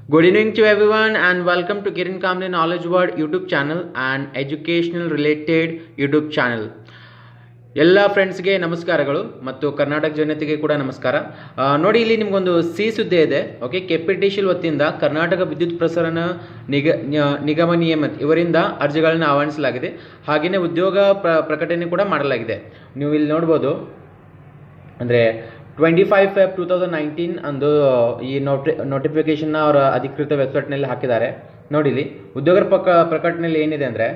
Good evening to everyone and welcome to Kiran Kamle Knowledge World YouTube channel and educational related YouTube channel. ಎಲ್ಲ ಫ್ರೆಂಡ್ಸ್ಗೆ ನಮಸ್ಕಾರಗಳು ಮತ್ತು ಕರ್ನಾಟಕ ಜನತೆಗೆ ಕೂಡ ನಮಸ್ಕಾರ ಆ, ನೋಡಿ ಇಲ್ಲಿ ನಿಮಗೊಂದು ಸಿ ಸುದ್ದಿ ಇದೆ ಓಕೆ ಕೆಪಿಟಿಶಿಲ್ ವತಿಯಿಂದ ಕರ್ನಾಟಕ ವಿದ್ಯುತ್ ಪ್ರಸರಣ ನಿಗ ನ್ಯ- ನಿಗಮ ನಿಯಮ ಇವರಿಂದ ಅರ್ಜಿಗಳನ್ನು ಆಹ್ವಾನಿಸಲಾಗಿದೆ ಹಾಗೆಯೇ ಉದ್ಯೋಗ ಪ್ರ- ಪ್ರಕಟಣೆ ಕೂಡ ಮಾಡಲಾಗಿದೆ ನೀವು ಇಲ್ಲಿ ನೋಡ್ಬೋದು ಅಂದರೆ twenty five Feb two thousand nineteen ಅಂದು ಈ ನೋಟಿ ನೋಟಿಫಿಕೇಶನ್ನ ಅವರ ಅಧಿಕೃತ ವೆಬ್ಸೈಟ್ನಲ್ಲಿ ಹಾಕಿದ್ದಾರೆ ನೋಡಿ ಇಲ್ಲಿ ಉದ್ಯೋಗರ ಪಕ್ಕ ಪ್ರಕಟಣೆಯಲ್ಲಿ ಏನಿದೆ ಅಂದರೆ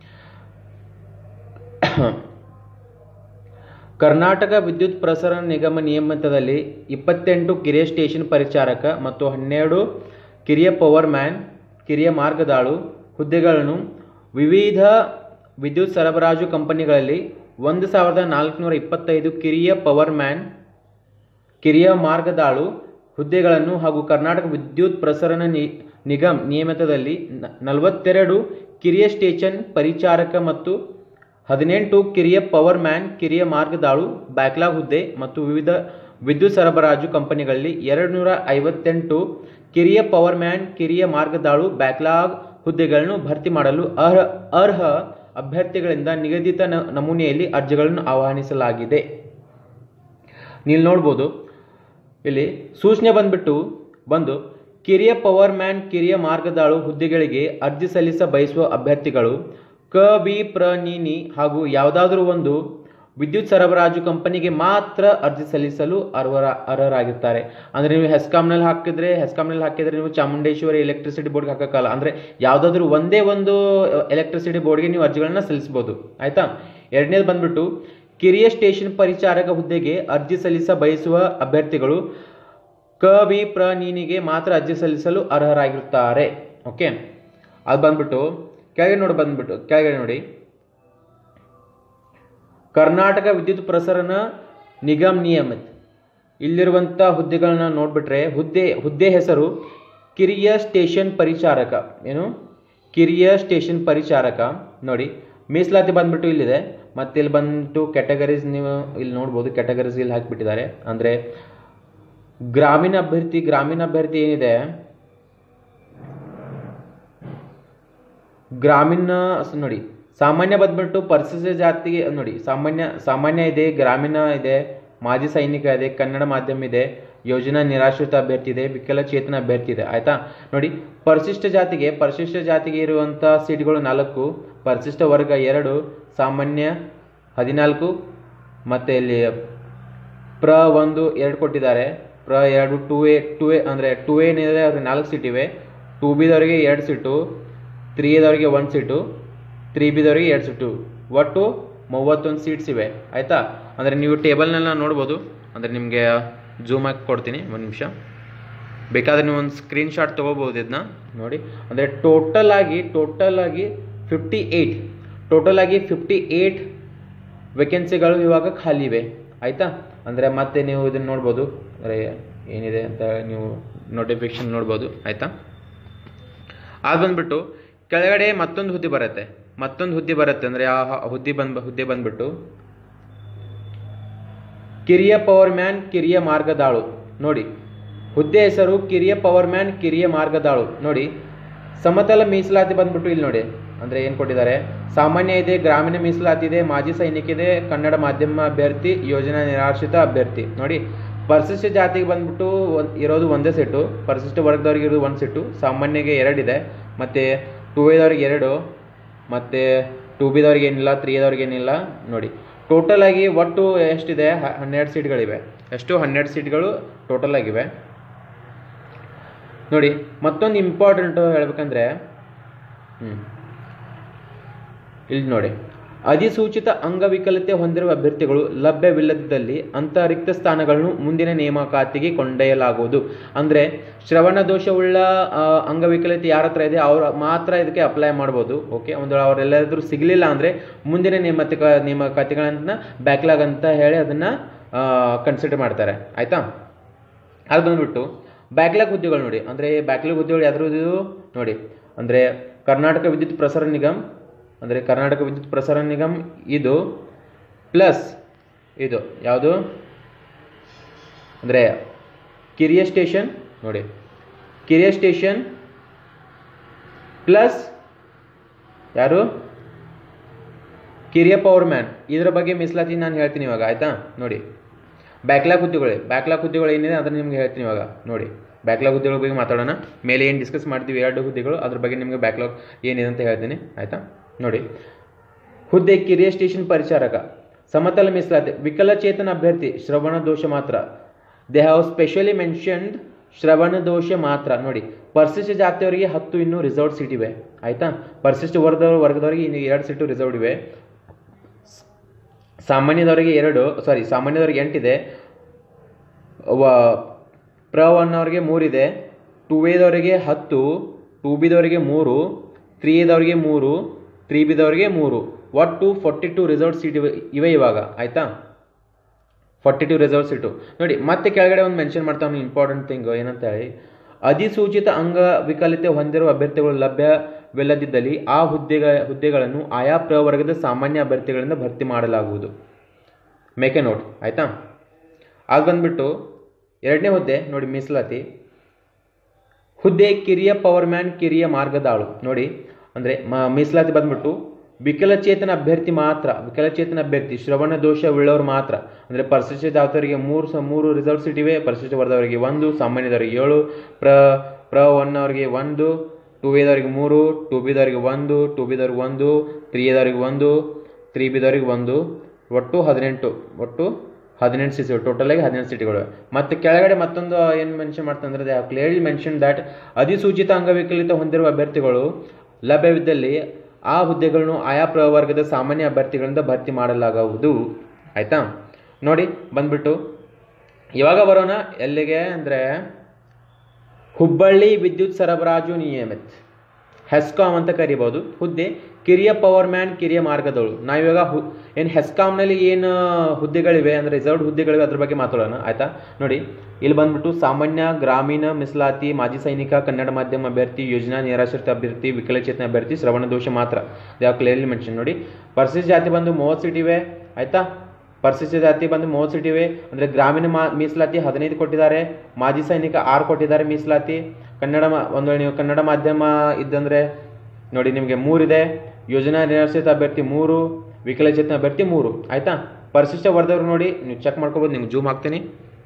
ಕರ್ನಾಟಕ ವಿದ್ಯುತ್ ಪ್ರಸರಣ ನಿಗಮ ನಿಯಮಿತದಲ್ಲಿ ಇಪ್ಪತ್ತೆಂಟು ಕಿರಿಯ ಸ್ಟೇಷನ್ ಪರಿಚಾರಕ ಮತ್ತು ಹನ್ನೆರಡು ಕಿರಿಯ ಪವರ್ ಮ್ಯಾನ್ ಕಿರಿಯ ಮಾರ್ಗದಾಳು ಹುದ್ದೆಗಳನ್ನು ವಿವಿಧ ವಿದ್ಯುತ್ ಸರಬರಾಜು ಕಂಪನಿಗಳಲ್ಲಿ ಒಂದು ಸಾವಿರದ ನಾಲ್ಕುನೂರ ಇಪ್ಪತ್ತೈದು ಕಿರಿಯ ಪವರ್ ಮ್ಯಾನ್ ಕಿರಿಯ ಮಾರ್ಗದಾಳು ಹುದ್ದೆಗಳನ್ನು ಹಾಗೂ ಕರ್ನಾಟಕ ವಿದ್ಯುತ್ ಪ್ರಸರಣ ನಿ ನಿಗಮ್ ನಿಯಮಿತದಲ್ಲಿ ನ- ನಲವತ್ತೆರಡು ಕಿರಿಯ ಸ್ಟೇಷನ್ ಪರಿಚಾರಕ ಮತ್ತು ಹದಿನೆಂಟು ಕಿರಿಯ ಪವರ್ ಮ್ಯಾನ್ ಕಿರಿಯ ಮಾರ್ಗದಾಳು ಬ್ಯಾಕ್ಲಾಗ್ ಹುದ್ದೆ ಮತ್ತು ವಿವಿಧ ವಿದ್ಯುತ್ ಸರಬರಾಜು ಕಂಪನಿಗಳಲ್ಲಿ ಎರಡು ನೂರ ಐವತ್ತೆಂಟು ಕಿರಿಯ ಪವರ್ ಮ್ಯಾನ್ ಕಿರಿಯ ಮಾರ್ಗದಾಳು ಬ್ಯಾಕ್ಲಾಗ್ ಹುದ್ದೆಗಳನ್ನು ಭರ್ತಿ ಮಾಡಲು ಅರ್ಹ ಅರ್ಹ ಅಭ್ಯರ್ಥಿಗಳಿಂದ ನಿಗದಿತ ನ- ನಮೂನೆಯಲ್ಲಿ ಅರ್ಜಿಗಳನ್ನು ಆಹ್ವಾನಿಸಲಾಗಿದೆ ನೀವು ನೋಡ್ಬೋದು ಇಲ್ಲಿ ಸೂಚನೆ ಬಂದ್ಬಿಟ್ಟು ಬಂದು ಕಿರಿಯ ಪವರ್ ಮ್ಯಾನ್ ಕಿರಿಯ ಮಾರ್ಗದಾಳು ಹುದ್ದೆಗಳಿಗೆ ಅರ್ಜಿ ಸಲ್ಲಿಸ ಬಯಸುವ ಅಭ್ಯರ್ಥಿಗಳು ಕ ವಿ ಪ್ರ ನಿ ನಿ ಹಾಗೂ ಯಾವುದಾದ್ರೂ ಒಂದು ವಿದ್ಯುತ್ ಸರಬರಾಜು ಕಂಪನಿಗೆ ಮಾತ್ರ ಅರ್ಜಿ ಸಲ್ಲಿಸಲು ಅರ್ಹರ ಅರ್ಹರಾಗಿರ್ತಾರೆ ಅಂದರೆ ನೀವು ಹೆಸ್ಕಾಮ್ನಲ್ಲಿ ಹಾಕಿದ್ರೆ ಹೆಸ್ಕಾಮ್ನಲ್ಲಿ ಹಾಕಿದ್ರೆ ನೀವು ಚಾಮುಂಡೇಶ್ವರಿ ಎಲೆಕ್ಟ್ರಿಸಿಟಿ ಬೋರ್ಡ್ಗೆ ಹಾಕೋಕ್ಕಲ್ಲ ಅಂದರೆ ಯಾವುದಾದ್ರೂ ಒಂದೇ ಒಂದು ಎಲೆಕ್ಟ್ರಿಸಿಟಿ ಬೋರ್ಡ್ಗೆ ನೀವು ಅರ್ಜಿಗಳನ್ನ ಸಲ್ಲಿಸ್ಬೋದು ಆಯಿತಾ ಎರಡನೇದು ಬಂದ್ಬಿಟ್ಟು ಕಿರಿಯ ಸ್ಟೇಷನ್ ಪರಿಚಾರಕ ಹುದ್ದೆಗೆ ಅರ್ಜಿ ಸಲ್ಲಿಸ ಬಯಸುವ ಅಭ್ಯರ್ಥಿಗಳು ಕ ವಿ ಪ್ರ ನೀನಿಗೆ ಮಾತ್ರ ಅರ್ಜಿ ಸಲ್ಲಿಸಲು ಅರ್ಹರಾಗಿರುತ್ತಾರೆ ಓಕೆ ಅದು ಬಂದ್ಬಿಟ್ಟು ಕೆಳಗೆ ನೋಡಿ ಬಂದ್ಬಿಟ್ಟು ಕೆಳಗೆ ನೋಡಿ ಕರ್ನಾಟಕ ವಿದ್ಯುತ್ ಪ್ರಸರಣ ನಿಗಮ್ ನಿಯಮಿತ್ ಇಲ್ಲಿರುವಂಥ ಹುದ್ದೆಗಳನ್ನ ನೋಡ್ಬಿಟ್ರೆ ಹುದ್ದೆ ಹುದ್ದೆ ಹೆಸರು ಕಿರಿಯ ಸ್ಟೇಷನ್ ಪರಿಚಾರಕ ಏನು ಕಿರಿಯ ಸ್ಟೇಷನ್ ಪರಿಚಾರಕ ನೋಡಿ ಮೀಸಲಾತಿ ಬಂದ್ಬಿಟ್ಟು ಇಲ್ಲಿದೆ ಮತ್ತೆ ಇಲ್ಲಿ ಬಂದ್ಬಿಟ್ಟು ಕ್ಯಾಟಗರೀಸ್ ನೀವು ಇಲ್ಲಿ ನೋಡ್ಬೋದು ಕ್ಯಾಟಗರೀಸ್ ಇಲ್ಲಿ ಹಾಕಿಬಿಟ್ಟಿದ್ದಾರೆ ಅಂದರೆ ಗ್ರಾಮೀಣ ಅಭ್ಯರ್ಥಿ ಗ್ರಾಮೀಣ ಅಭ್ಯರ್ಥಿ ಏನಿದೆ ಗ್ರಾಮೀಣ ಸ- ನೋಡಿ ಸಾಮಾನ್ಯ ಬಂದ್ಬಿಟ್ಟು ಪರಿಶಿಷ್ಟ ಜಾತಿಗೆ ನೋಡಿ ಸಾಮಾನ್ಯ ಸಾಮಾನ್ಯ ಇದೆ ಗ್ರಾಮೀಣ ಇದೆ ಮಾಜಿ ಸೈನಿಕ ಇದೆ ಕನ್ನಡ ಮಾಧ್ಯಮ ಇದೆ ಯೋಜನಾ ನಿರಾಶ್ರಿತ ಅಭ್ಯರ್ಥಿ ಇದೆ ವಿಕಲಚೇತನ ಅಭ್ಯರ್ಥಿ ಇದೆ ಆಯ್ತಾ ನೋಡಿ ಪರಿಶಿಷ್ಟ ಜಾತಿಗೆ ಪರಿಶಿಷ್ಟ ಜಾತಿಗೆ ಇರುವಂಥ ಸೀಟ್ಗಳು ನಾಲ್ಕು ಪರಿಶಿಷ್ಟ ವರ್ಗ ಎರಡು ಸಾಮಾನ್ಯ ಹದಿನಾಲ್ಕು ಮತ್ತು ಇಲ್ಲಿ ಪ್ರ ಒಂದು ಎರಡು ಕೊಟ್ಟಿದ್ದಾರೆ ಪ್ರ ಎರಡು ಟೂ ಎ ಟೂ ಎ ಅಂದರೆ ಟೂ ಎ ಏನಿದೆ ಅವ್ರಿಗೆ ನಾಲ್ಕು ಸೀಟ್ ಇವೆ ಟೂ ಬಿದವರಿಗೆ ಎರಡು ಸೀಟು ತ್ರೀ ಎದವರಿಗೆ ಒಂದು ಸೀಟು ತ್ರೀ ಬಿದವರಿಗೆ ಎರಡು ಸೀಟು ಒಟ್ಟು ಮೂವತ್ತೊಂದು ಸೀಟ್ಸ್ ಇವೆ ಆಯಿತಾ ಅಂದರೆ ನೀವು ಟೇಬಲ್ನೆಲ್ಲ ನೋಡ್ಬೋದು ಅಂದರೆ ನಿಮಗೆ ಜೂಮ್ ಹಾಕಿ ಕೊಡ್ತೀನಿ ಒಂದು ನಿಮಿಷ ಬೇಕಾದ್ರೆ ನೀವು ಒಂದು ಸ್ಕ್ರೀನ್ ಶಾಟ್ ತೊಗೋಬೋದು ಇದನ್ನ ನೋಡಿ ಅಂದರೆ ಟೋಟಲ್ ಆಗಿ ಟೋಟಲ್ ಆಗಿ ಫಿಫ್ಟಿ ಏಯ್ಟ್ ಟೋಟಲ್ ಆಗಿ ಫಿಫ್ಟಿ ಏಯ್ಟ್ ವೇಕೆನ್ಸಿಗಳು ಇವಾಗ ಖಾಲಿ ಇವೆ ಆಯಿತಾ ಅಂದರೆ ಮತ್ತೆ ನೀವು ಇದನ್ನು ನೋಡ್ಬೋದು ಅಂದರೆ ಏನಿದೆ ಅಂತ ನೀವು ನೋಟಿಫಿಕೇಶನ್ ನೋಡ್ಬೋದು ಆಯಿತಾ ಅದು ಬಂದ್ಬಿಟ್ಟು ಕೆಳಗಡೆ ಮತ್ತೊಂದು ಹುದ್ದೆ ಬರುತ್ತೆ ಮತ್ತೊಂದು ಹುದ್ದೆ ಬರುತ್ತೆ ಅಂದರೆ ಆ ಹ- ಹುದ್ದೆ ಬಂದ್ ಹುದ್ದೆ ಬಂದ್ಬಿಟ್ಟು ಕಿರಿಯ ಪವರ್ ಮ್ಯಾನ್ ಕಿರಿಯ ಮಾರ್ಗದಾಳು ನೋಡಿ ಹುದ್ದೆ ಹೆಸರು ಕಿರಿಯ ಪವರ್ ಮ್ಯಾನ್ ಕಿರಿಯ ಮಾರ್ಗದಾಳು ನೋಡಿ ಸಮತಲ ಮೀಸಲಾತಿ ಬಂದ್ಬಿಟ್ಟು ಇಲ್ಲಿ ನೋಡಿ ಅಂದರೆ ಏನು ಕೊಟ್ಟಿದ್ದಾರೆ ಸಾಮಾನ್ಯ ಇದೆ ಗ್ರಾಮೀಣ ಮೀಸಲಾತಿ ಇದೆ ಮಾಜಿ ಸೈನಿಕ ಇದೆ ಕನ್ನಡ ಮಾಧ್ಯಮ ಅಭ್ಯರ್ಥಿ ಯೋಜನಾ ನಿರಾಶ್ರಿತ ಅಭ್ಯರ್ಥಿ ನೋಡಿ ಪರಿಶಿಷ್ಟ ಜಾತಿಗೆ ಬಂದ್ಬಿಟ್ಟು ಒಂದ್- ಇರೋದು ಒಂದೇ ಸೆಟ್ಟು ಪರಿಶಿಷ್ಟ ವರ್ಗದವ್ರಿಗೆ ಇರೋದು ಒಂದು ಸೆಟ್ಟು ಸಾಮಾನ್ಯಗೆ ಎರಡಿದೆ ಮತ್ತು ಟೂ ಎದವ್ರಿಗೆ ಎರಡು ಮತ್ತು ಟೂ ಬಿದವ್ರಿಗೆ ಏನಿಲ್ಲ ತ್ರೀ ಎದವ್ರಿಗೆ ಏನಿಲ್ಲ ನೋಡಿ ಟೋಟಲ್ ಆಗಿ ಒಟ್ಟು ಎಷ್ಟಿದೆ ಹ- ಹನ್ನೆರಡು ಸೀಟ್ಗಳಿವೆ ಎಷ್ಟು ಹನ್ನೆರಡು ಸೀಟ್ಗಳು ಟೋಟಲ್ ಆಗಿವೆ ನೋಡಿ ಮತ್ತೊಂದು ಇಂಪಾರ್ಟೆಂಟು ಹೇಳ್ಬೇಕಂದ್ರೆ ಹ್ಞೂ ಇಲ್ಲಿ ನೋಡಿ ಅಧಿಸೂಚಿತ ಅಂಗವಿಕಲತೆ ಹೊಂದಿರುವ ಅಭ್ಯರ್ಥಿಗಳು ಲಭ್ಯವಿಲ್ಲದಿದ್ದಲ್ಲಿ ಅಂತ ರಿಕ್ತ ಸ್ಥಾನಗಳನ್ನು ಮುಂದಿನ ನೇಮಕಾತಿಗೆ ಕೊಂಡೊಯ್ಯಲಾಗುವುದು ಅಂದರೆ ಶ್ರವಣ ದೋಷವುಳ್ಳ ಆ, ಅಂಗವಿಕಲತೆ ಯಾರ ಹತ್ರ ಇದೆ ಅವ್ರು ಮಾತ್ರ ಇದಕ್ಕೆ ಅಪ್ಲೈ ಮಾಡ್ಬೋದು ಓಕೆ ಒಂದು ಅವರೆಲ್ಲರೂ ಸಿಗಲಿಲ್ಲ ಅಂದರೆ ಮುಂದಿನ ನೇಮಕ ನೇಮಕಾತಿಗಳನ್ನ ಬ್ಯಾಕ್ಲಾಗ್ ಅಂತ ಹೇಳಿ ಅದನ್ನು ಕನ್ಸಿಡರ್ ಮಾಡ್ತಾರೆ ಆಯಿತಾ ಅದು ಬಂದ್ಬಿಟ್ಟು ಬ್ಯಾಕ್ಲಾಗ್ ಹುದ್ದೆಗಳು ನೋಡಿ ಅಂದರೆ ಬ್ಯಾಕ್ಲಾಗ್ ಹುದ್ದೆಗಳು ಯಾವ್ದು ನೋಡಿ ಅಂದರೆ ಕರ್ನಾಟಕ ವಿದ್ಯುತ್ ಪ್ರಸರಣ ನಿಗಮ್ ಅಂದರೆ ಕರ್ನಾಟಕ ವಿದ್ಯುತ್ ಪ್ರಸರಣ ನಿಗಮ್ ಇದು ಪ್ಲಸ್ ಇದು ಯಾವುದು ಅಂದರೆ ಕಿರಿಯ ಸ್ಟೇಷನ್ ನೋಡಿ ಕಿರಿಯ ಸ್ಟೇಷನ್ ಪ್ಲಸ್ ಯಾರು ಕಿರಿಯ ಪವರ್ ಮ್ಯಾನ್ ಇದರ ಬಗ್ಗೆ ಮೀಸಲಾತಿ ನಾನು ಹೇಳ್ತೀನಿ ಇವಾಗ ಆಯ್ತಾ ನೋಡಿ ಬ್ಯಾಕ್ಲಾಗ್ ಹುದ್ದೆಗಳು ಬ್ಯಾಕ್ಲಾಗ್ ಹುದ್ದೆಗಳು ಏನಿದೆ ಅದನ್ನು ನಿಮ್ಗೆ ಹೇಳ್ತೀನಿ ಇವಾಗ ನೋಡಿ ಬ್ಯಾಕ್ಲಾಗ್ ಹುದ್ದೆಗಳ ಬಗ್ಗೆ ಮಾತಾಡೋಣ ಮೇಲೆ ಏನು ಡಿಸ್ಕಸ್ ಮಾಡ್ತೀವಿ ಎರಡು ಹುದ್ದೆಗಳು ಅದ್ರ ಬಗ್ಗೆ ನಿಮಗೆ ಬ್ಯಾಕ್ಲಾಗ್ ಏನಿದೆ ಅಂತ ಹೇಳ್ತೀನಿ ಆಯ್ತಾ ನೋಡಿ ಹುದ್ದೆ ಕಿರಿಯ ಸ್ಟೇಷನ್ ಪರಿಚಾರಕ ಸಮತಲ ಮೀಸಲಾತಿ ವಿಕಲಚೇತನ ಅಭ್ಯರ್ಥಿ ಶ್ರವಣ ದೋಷ ಮಾತ್ರ ದೇ ಹ್ಯಾವ್ ಸ್ಪೆಷಲಿ ಮೆನ್ಷನ್ಡ್ ಶ್ರವಣ ದೋಷ ಮಾತ್ರ ನೋಡಿ ಪರಿಶಿಷ್ಟ ಜಾತಿಯವರಿಗೆ ಹತ್ತು ಇನ್ನೂ ರಿಸರ್ವ್ಡ್ ಸೀಟ್ ಇವೆ ಆಯ್ತಾ ಪರಿಶಿಷ್ಟ ವರ್ಗದವ್ರ ವರ್ಗದವರಿಗೆ ಇನ್ನು ಎರಡು ಸೀಟು ರಿಸರ್ವ್ಡ್ ಇವೆ ಸಾಮಾನ್ಯದವರಿಗೆ ಎರಡು ಸಾರಿ ಸಾಮಾನ್ಯದವರಿಗೆ ಎಂಟಿದೆ ವ ಪ್ರ ಒನ್ ಅವರಿಗೆ ಮೂರಿದೆ ಟು ಎದವರಿಗೆ ಹತ್ತು ಟು ಬಿದವರಿಗೆ ಮೂರು ತ್ರೀ ಎದವರಿಗೆ ಮೂರು ತ್ರೀ ಬಿದವರಿಗೆ ಮೂರು ಒಟ್ಟು ಫಾರ್ಟಿ ಟು ರಿಸರ್ವ್ ಸೀಟ್ ಇವೆ ಇವೆ ಇವಾಗ ಆಯಿತಾ ಫಾರ್ಟಿ ಟು ರಿಸರ್ವ್ ಸೀಟು ನೋಡಿ ಮತ್ತೆ ಕೆಳಗಡೆ ಒಂದು ಮೆನ್ಷನ್ ಮಾಡ್ತಾವೆ ಇಂಪಾರ್ಟೆಂಟ್ ಥಿಂಗ್ ಏನಂತ ಹೇಳಿ ಅಧಿಸೂಚಿತ ಅಂಗವಿಕಲತೆ ಹೊಂದಿರುವ ಅಭ್ಯರ್ಥಿಗಳು ಲಭ್ಯವಿಲ್ಲದಿದ್ದಲ್ಲಿ ಆ ಹುದ್ದೆಗ ಹುದ್ದೆಗಳನ್ನು ಆಯಾ ಪ್ರವರ್ಗದ ಸಾಮಾನ್ಯ ಅಭ್ಯರ್ಥಿಗಳಿಂದ ಭರ್ತಿ ಮಾಡಲಾಗುವುದು ಮೇಕೆ ನೋಟ್ ಆಯಿತಾ ಆಗ ಬಂದ್ಬಿಟ್ಟು ಎರಡನೇ ಹುದ್ದೆ ನೋಡಿ ಮೀಸಲಾತಿ ಹುದ್ದೆ ಕಿರಿಯ ಪವರ್ ಮ್ಯಾನ್ ಕಿರಿಯ ಮಾರ್ಗದಾಳು ನೋಡಿ ಅಂದರೆ ಮ ಮೀಸಲಾತಿ ಬಂದ್ಬಿಟ್ಟು ವಿಕಲಚೇತನ ಅಭ್ಯರ್ಥಿ ಮಾತ್ರ ವಿಕಲಚೇತನ ಅಭ್ಯರ್ಥಿ ಶ್ರವಣ ದೋಷ ಉಳ್ಳವರು ಮಾತ್ರ ಅಂದರೆ ಪರಿಶಿಷ್ಟ ಜಾತವರಿಗೆ ಮೂರು ಸ ಮೂರು ರಿಸರ್ವ್ ಸೀಟ್ ಇವೆ ಪರಿಶಿಷ್ಟ ವರ್ಗದವರಿಗೆ ಒಂದು ಸಾಮಾನ್ಯದವರಿಗೆ ಏಳು ಪ್ರ ಪ್ರ ಒನ್ ಅವರಿಗೆ ಒಂದು ಟು ಎದವರಿಗೆ ಮೂರು ಟು ಬಿದವರಿಗೆ ಒಂದು ಟು ಬಿದವ್ರಿಗೆ ಒಂದು ತ್ರೀ ಎದವರಿಗೆ ಒಂದು ತ್ರೀ ಬಿದವರಿಗೆ ಒಂದು ಒಟ್ಟು ಹದಿನೆಂಟು ಒಟ್ಟು ಹದಿನೆಂಟು ಸೀಟ್ಗಳು ಟೋಟಲ್ ಆಗಿ ಹದಿನೆಂಟು ಸೀಟ್ಗಳು ಮತ್ತು ಕೆಳಗಡೆ ಮತ್ತೊಂದು ಏನು ಮೆನ್ಷನ್ ಮಾಡ್ತಂದ್ರೆ ದೇ ಕ್ಲಿಯರ್ಲಿ ಮೆನ್ಷನ್ ದ್ಯಾಟ್ ಅಧಿಸೂಚಿತ ಅಂಗವಿಕಲಿತ ಹೊಂದಿರುವ ಅಭ್ಯರ್ಥಿಗಳು ಲಭ್ಯವಿದ್ದಲ್ಲಿ ಆ ಹುದ್ದೆಗಳನ್ನು ಆಯಾ ಪ್ರವರ್ಗದ ಸಾಮಾನ್ಯ ಅಭ್ಯರ್ಥಿಗಳಿಂದ ಭರ್ತಿ ಮಾಡಲಾಗುವುದು ಆಯ್ತಾ ನೋಡಿ ಬಂದ್ಬಿಟ್ಟು ಇವಾಗ ಬರೋಣ ಎಲ್ಲಿಗೆ ಅಂದರೆ ಹುಬ್ಬಳ್ಳಿ ವಿದ್ಯುತ್ ಸರಬರಾಜು ನಿಯಮಿತ್ ಹೆಸ್ಕಾಮ್ ಅಂತ ಕರಿಬೋದು ಹುದ್ದೆ ಕಿರಿಯ ಪವರ್ ಮ್ಯಾನ್ ಕಿರಿಯ ಮಾರ್ಗದಳು ನಾವಿವಾಗ ಹು ಏನು ಹೆಸ್ಕಾಮ್ನಲ್ಲಿ ಏನು ಹುದ್ದೆಗಳಿವೆ ಅಂದರೆ ರಿಸರ್ವ್ಡ್ ಹುದ್ದೆಗಳಿವೆ ಅದ್ರ ಬಗ್ಗೆ ಮಾತಾಡೋಣ ಆಯ್ತಾ ನೋಡಿ ಇಲ್ಲಿ ಬಂದ್ಬಿಟ್ಟು ಸಾಮಾನ್ಯ ಗ್ರಾಮೀಣ ಮೀಸಲಾತಿ ಮಾಜಿ ಸೈನಿಕ ಕನ್ನಡ ಮಾಧ್ಯಮ ಅಭ್ಯರ್ಥಿ ಯೋಜನಾ ನಿರಾಶ್ರಿತ ಅಭ್ಯರ್ಥಿ ವಿಕಲಚೇತನ ಅಭ್ಯರ್ಥಿ ಶ್ರವಣ ದೋಷ ಮಾತ್ರ ಯಾವ ಕ್ಲಿಯರ್ಲಿ ಮೆನ್ಷನ್ ನೋಡಿ ಪರಿಶಿಷ್ಟ ಜಾತಿ ಬಂದು ಮೂವತ್ತು ಸೀಟ್ ಇವೆ ಆಯ್ತಾ ಪರಿಶಿಷ್ಟ ಜಾತಿ ಬಂದು ಮೂವತ್ತು ಸೀಟ್ ಇವೆ ಅಂದರೆ ಗ್ರಾಮೀಣ ಮಾ ಮೀಸಲಾತಿ ಹದಿನೈದು ಕೊಟ್ಟಿದ್ದಾರೆ ಮಾಜಿ ಸೈನಿಕ ಆರು ಕೊಟ್ಟಿದ್ದಾರೆ ಮೀಸಲಾತಿ ಕನ್ನಡ ಮಾ ಒಂದು ವೇಳೆ ನೀವು ಕನ್ನಡ ಮಾಧ್ಯಮ ಇದ್ದಂದರೆ ನೋಡಿ ನಿಮಗೆ ಮೂರಿದೆ ಯೋಜನಾ ನಿರಾಶ್ರಿತ ಅಭ್ಯರ್ಥಿ ಮೂರು ವಿಕಲಚೇತನ ಅಭ್ಯರ್ಥಿ ಮೂರು ಆಯ್ತಾ ಪರಿಶಿಷ್ಟ ವರ್ಗದವ್ರು ನೋಡಿ ನೀವು ಚೆಕ್ ಮಾಡ್ಕೋಬೋದು ನಿಮ್ಗೆ ಜೂಮ್ ಹಾಕ್ತೀನಿ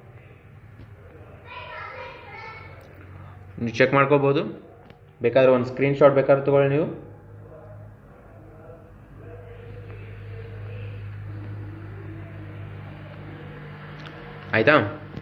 ನೀವು ಚೆಕ್ ಮಾಡ್ಕೋಬೋದು ಬೇಕಾದ್ರೆ ಒಂದು ಸ್ಕ್ರೀನ್ ಶಾಟ್ ಬೇಕಾದ್ರೆ ತಗೊಳ್ಳಿ ನೀವು ಆಯಿತಾ